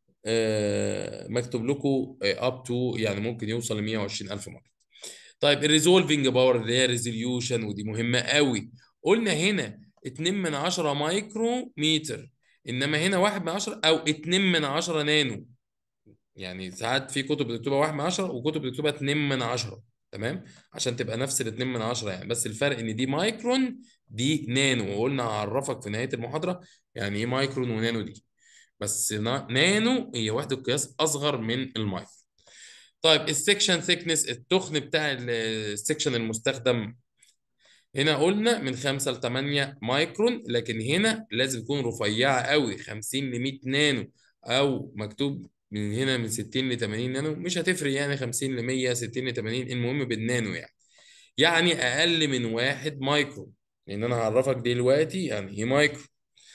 آه مكتوب لكم اب تو يعني ممكن يوصل ل 120 الف مره طيب الريزولفنج باور اللي هي ريزوليوشن ودي مهمه قوي قلنا هنا 2 من 10 مايكرو متر انما هنا 1 من 10 او 2 من 10 نانو يعني ساعات في كتب بتكتبها 1 من 10 وكتب بتكتبها 2 من 10 تمام عشان تبقى نفس ال 2 من 10 يعني بس الفرق ان دي مايكرون دي نانو وقلنا هعرفك في نهايه المحاضره يعني ايه مايكرون ونانو دي بس نا- نانو هي وحده قياس اصغر من المايكرو طيب السكشن ثيكنس التخن بتاع ال- السكشن المستخدم هنا قلنا من 5 ل 8 مايكرون لكن هنا لازم تكون رفيعه قوي 50 ل 100 نانو او مكتوب من هنا من 60 ل 80 نانو مش هتفرق يعني 50 ل 100 60 ل 80 المهم بالنانو يعني يعني اقل من 1 مايكرون لان انا هعرفك دلوقتي يعني ايه مايكرو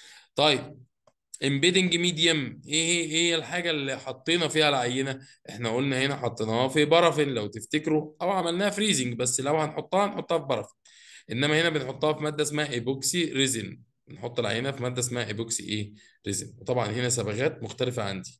طيب امبيدنج ميديم ايه هي ايه هي الحاجه اللي حطينا فيها العينه احنا قلنا هنا حطيناها في بارافين لو تفتكروا او عملناها فريزنج بس لو هنحطها نحطها في بارافين انما هنا بنحطها في ماده اسمها ايبوكسي ريزين بنحط العينه في ماده اسمها ايبوكسي ايه ريزين وطبعا هنا صبغات مختلفه عندي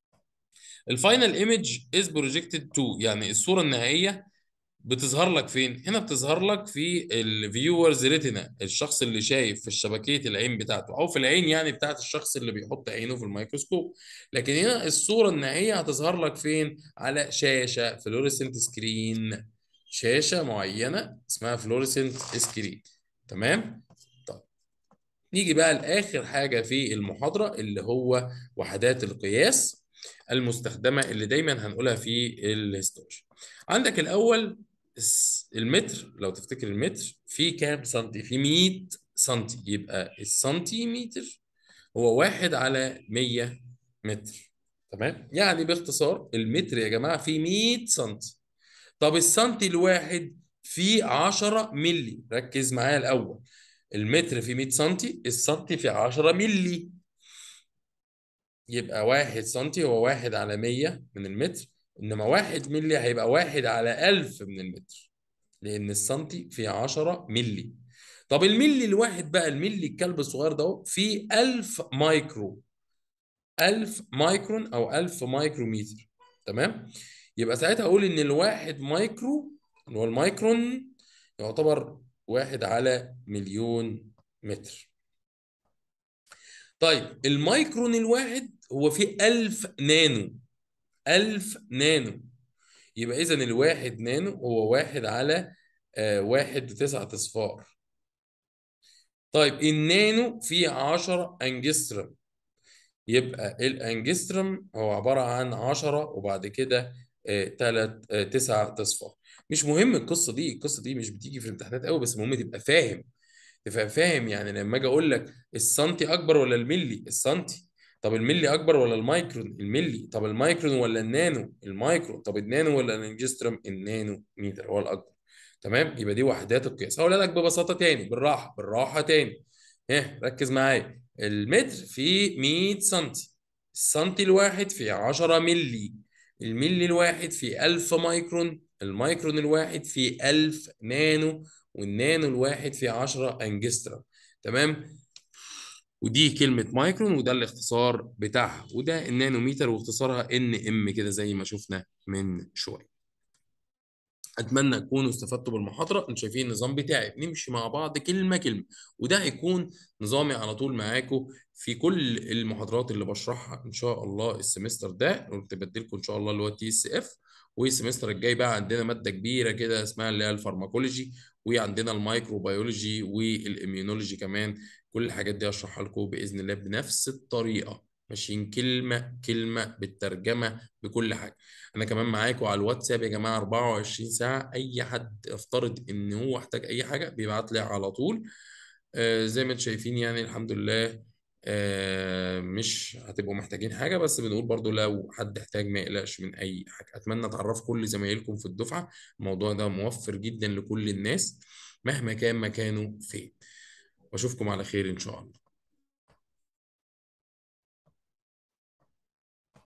الفاينل ايمج از بروجكتد تو يعني الصوره النهائيه بتظهر لك فين؟ هنا بتظهر لك في الفيورز ريتنا الشخص اللي شايف في الشبكية العين بتاعته او في العين يعني بتاعت الشخص اللي بيحط عينه في الميكروسكوب لكن هنا الصورة النهائية هتظهر لك فين؟ على شاشة فلوريسنت سكرين شاشة معينة اسمها فلوريسنت سكرين تمام؟ طيب نيجي بقى لآخر حاجة في المحاضرة اللي هو وحدات القياس المستخدمة اللي دايما هنقولها في الهيستولوجي عندك الأول الس- المتر لو تفتكر المتر في كام سنتي في 100 سنتي يبقى السنتيمتر هو واحد على 100 متر تمام يعني باختصار المتر يا جماعة فيه 100 سنتي طب السنتي الواحد فيه 10 ملي ركز معايا الأول المتر فيه 100 سنتي السنتي فيه 10 ملي يبقى واحد سنتي هو واحد على 100 من المتر إنما واحد ملي هيبقى واحد على 1000 من المتر لأن السنتي فيه 10 ملي طب الملي الواحد بقى الملي الكلب الصغير ده اهو فيه 1000 مايكرو 1000 مايكرون أو 1000 مايكرومتر تمام يبقى ساعتها أقول إن الواحد مايكرو اللي هو المايكرون يعتبر واحد على مليون متر طيب المايكرون الواحد هو فيه 1000 نانو 1000 نانو يبقى إذا الواحد نانو هو واحد على آه واحد وتسعة أصفار طيب النانو فيه 10 أنجسترم يبقى الأنجسترم هو عبارة عن 10 وبعد كده آه تلات آه تسعة أصفار مش مهم القصة دي القصة دي مش بتيجي في الامتحانات قوي بس المهم تبقى فاهم تبقى فاهم يعني لما اجي اقول لك السنتي اكبر ولا الملي السنتي طب الملي اكبر ولا المايكرون الملي طب المايكرون ولا النانو المايكرون طب النانو ولا الانجسترم النانو متر هو الاكبر تمام يبقى دي وحدات القياس هقول لك ببساطه تاني بالراحه بالراحه تاني ها ركز معايا المتر فيه 100 سنتي السنتي الواحد في 10 ملي الملي الواحد في 1000 مايكرون المايكرون الواحد في 1000 نانو والنانو الواحد في 10 انجسترا تمام ودي كلمة مايكرون وده الاختصار بتاعها وده النانوميتر واختصارها ان ام كده زي ما شفنا من شوية اتمنى تكونوا استفدتوا بالمحاضره انتوا شايفين النظام بتاعي نمشي مع بعض كلمه كلمه وده هيكون نظامي على طول معاكم في كل المحاضرات اللي بشرحها ان شاء الله السمستر ده قلت بديلكم ان شاء الله اللي هو تي اس اف والسمستر الجاي بقى عندنا ماده كبيره كده اسمها اللي هي الفارماكولوجي وعندنا الميكروبيولوجي والاميونولوجي كمان كل الحاجات دي هشرحها لكم باذن الله بنفس الطريقه ماشيين كلمه كلمه بالترجمه بكل حاجه انا كمان معاكم على الواتساب يا جماعه 24 ساعه اي حد افترض ان هو احتاج اي حاجه بيبعت لي على طول آه زي ما انتم شايفين يعني الحمد لله آه مش هتبقوا محتاجين حاجه بس بنقول برضو لو حد احتاج ما يقلقش من اي حاجه اتمنى تعرف كل زمايلكم في الدفعه الموضوع ده موفر جدا لكل الناس مهما كان مكانه فين واشوفكم على خير ان شاء الله